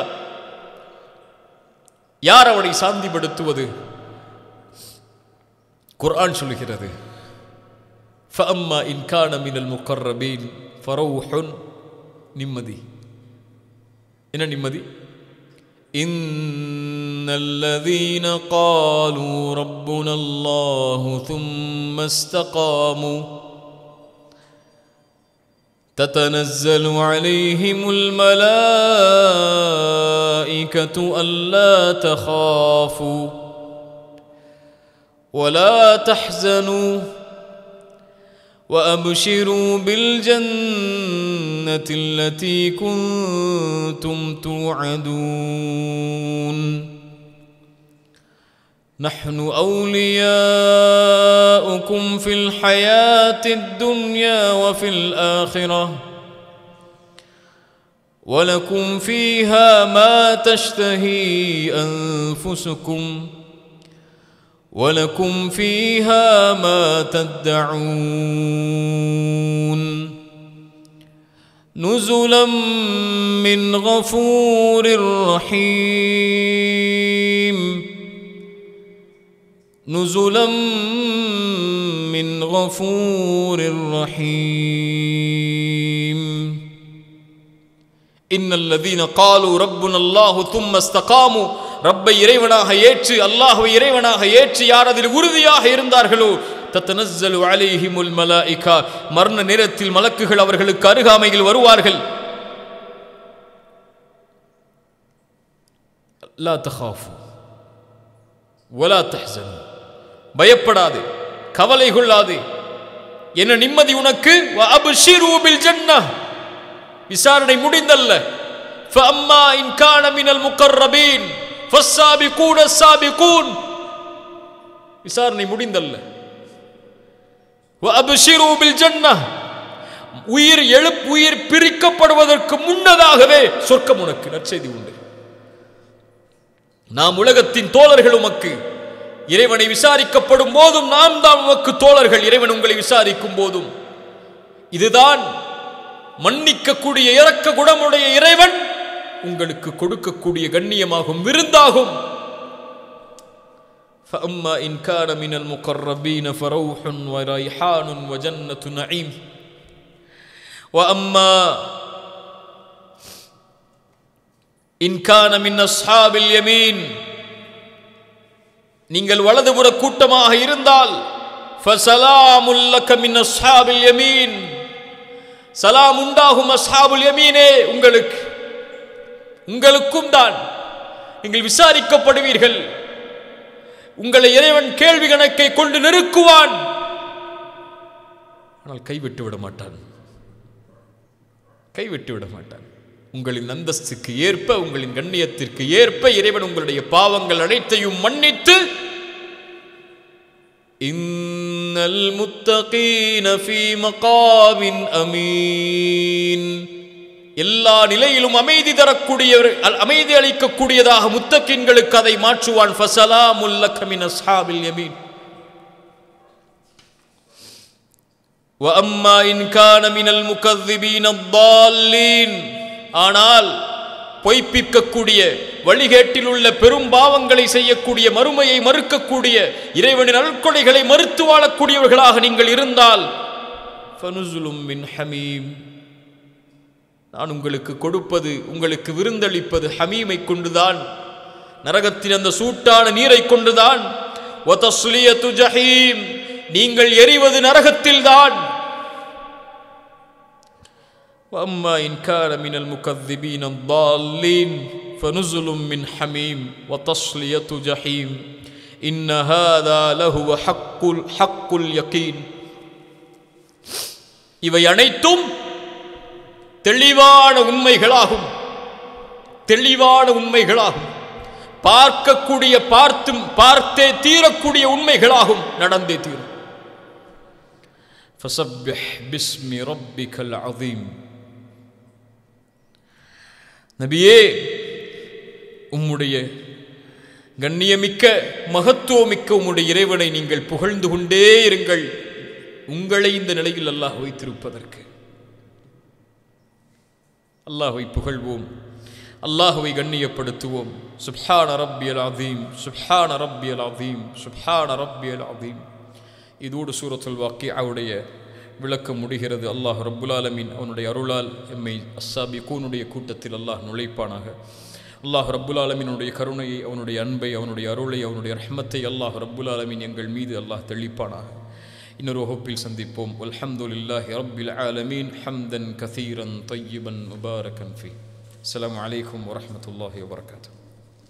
யார் அவனை சாந்திப்படுத்துவது குர்ஆன் சொல்கிறது فأما إن كان من المقربين فروح நிம்மதி என்ன நிம்மதி إن الذين قالوا ربنا الله ثم استقاموا تتنزل عليهم الملائكة ألا تخافوا ولا تحزنوا وأبشروا بالجنة التي كنتم توعدون نحن أولياؤكم في الحياة الدنيا وفي الآخرة ولكم فيها ما تشتهي أنفسكم ولكم فيها ما تدعون نزلا من غفور رحيم نزلا من غفور رحيم إن الذين قالوا ربنا الله ثم استقاموا ரப்பை இறைவனாக ஏற்று அல்லாஹ்வை இறைவனாக ஏற்று யார் அதில் உறுதியாக இருந்தார்களோ தத்தனஸ்ஸலு அலைஹிமுல் மலாயிகா மரண நேரத்தில் மலக்குகள் அவர்களுக்கு அருகாமையில் வருவார்கள் லா தஹாஃபு வலா தஹ்சனு பயப்படாது கவலை கொள்ளாது என்ன நிம்மதி உனக்கு வ அப்ஷிரு பில் ஜன்னah விசாரணை முடிந்தல்ல فأما إن كان من المقربين فالسابقون السابقون விசாரணை முடிந்தல்ல وأبشروا بالجنة உயிர் எழுப் உயிர் பிரிக்கப்படுவதற்கு முன்னதாகவே சொர்க்கம் உனக்கு நற்செய்தி உண்டு நாம் உலகத்தின் தோழர்கள் உமக்கு இறைவனை விசாரிக்கப்படும் போதும் நாம் தான் உமக்கு தோழர்கள் இறைவன் உங்களை விசாரிக்கும் போதும் இதுதான் மன்னிக்கக்கூடிய இறக்க குணமுடைய இறைவன் உங்களுக்கு கொடுக்கக்கூடிய கண்ணியமாகும் விருந்தாகும் فأما إن كان من المقربين فروح وريحان وجنة نعيم وأما إن كان من أصحاب اليمين நீங்கள் வலதுபுற கூட்டமாக இருந்தால் ஃபசலாமுல் லக மின் அஸ்ஹாபில் யமீன் சலாம் உண்டாகும் அஸ்ஹாபுல் யமீனே உங்களுக்கு உங்களுக்கும் தான் நீங்கள் விசாரிக்கப்படுவீர்கள் உங்களை இறைவன் கேள்வி கணக்கை கொண்டு நெருக்குவான் ஆனால் கைவிட்டு விட மாட்டான் கைவிட்டு விட மாட்டான் உங்களின் அந்தஸ்துக்கு ஏற்ப உங்களின் கண்ணியத்திற்கு ஏற்ப இறைவன் உங்களுடைய பாவங்கள் அனைத்தையும் மன்னித்து இன்னல் முத்தகீன ஃபீ மகாவின் அமீன் எல்லா நிலையிலும் அமைதி தரக்கூடியவர் அல்- அமைதி அளிக்கக்கூடியதாக முத்தக்கின்களுக்கு அதை மாற்றுவான் ஃபசலாமுல் லக மின் அஸ்ஹாபில் யமீன் وأما إن كان من المكذبين الضالين ஆனால் பொய்ப்பிக்கக்கூடிய வழிகேட்டில் உள்ள பெரும் பாவங்களை செய்யக்கூடிய மறுமையை மறுக்கக்கூடிய இறைவனின் அல்கொடைகளை மறுத்து வாழக்கூடியவர்களாக நீங்கள் இருந்தால் ஃபனுசுலும் மின் ஹமீம் நான் உங்களுக்கு கொடுப்பது உங்களுக்கு விருந்தளிப்பது ஹமீமை கொண்டுதான் நரகத்தின் அந்த சூட்டான நீரை கொண்டுதான் வதஸ்லியத்து ஜஹீம் நீங்கள் எரிவது நரகத்தில்தான் وأما إن كان من المكذبين الضالين فنزل من حميم وتصلية جحيم إن هذا لهو حق حق اليقين இவை அனைத்தும் தெளிவான உண்மைகளாகும் தெளிவான உண்மைகளாகும் பார்க்கக்கூடிய பார்த்தும் பார்த்தே தீரக்கூடிய உண்மைகளாகும் நடந்தே தீரும் فسبح باسم ربك العظيم நபியே உம்முடைய கண்ணியமிக்க மகத்துவமிக்க உம்முடைய இறைவனை நீங்கள் புகழ்ந்து கொண்டே இருங்கள் உங்களை இந்த நிலையில் அல்லாஹ் வைத்திருப்பதற்கு அல்லாஹ்வை புகழ்வோம் அல்லாஹ்வை கண்ணியப்படுத்துவோம் சுப்ஹான ரப்பியல் அதீம் சுப்ஹான ரப்பியல் அதீம் சுப்ஹான ரப்பியல் அதீம் இதோடு சூரத்துல் வாக்கியாவுடைய விளக்கம் முடிகிறது அல்லாஹ் ரப்புல் ஆலமீன் அவனுடைய அருளால் எம்மை அஸ்ஸாபி கூனுடைய கூட்டத்தில் அல்லாஹ் நுழைப்பானாக அல்லாஹ் ரப்புல் ஆலமீனுடைய கருணையை அவனுடைய அன்பை அவனுடைய அருளை அவனுடைய ரஹ்மத்தை அல்லாஹ் ரப்புல் ஆலமீன் எங்கள் மீது அல்லாஹ் தெளிப்பானாக இன்னொரு வகுப்பில் சந்திப்போம் அல்ஹம்துலில்லாஹி ரப்பில் ஆலமீன் ஹம்தன் கதீரன் طيبا முபாரக்கன் ஃபி அஸ்ஸலாமு அலைக்கும் வரஹ்மத்துல்லாஹி வபரகாத்துஹு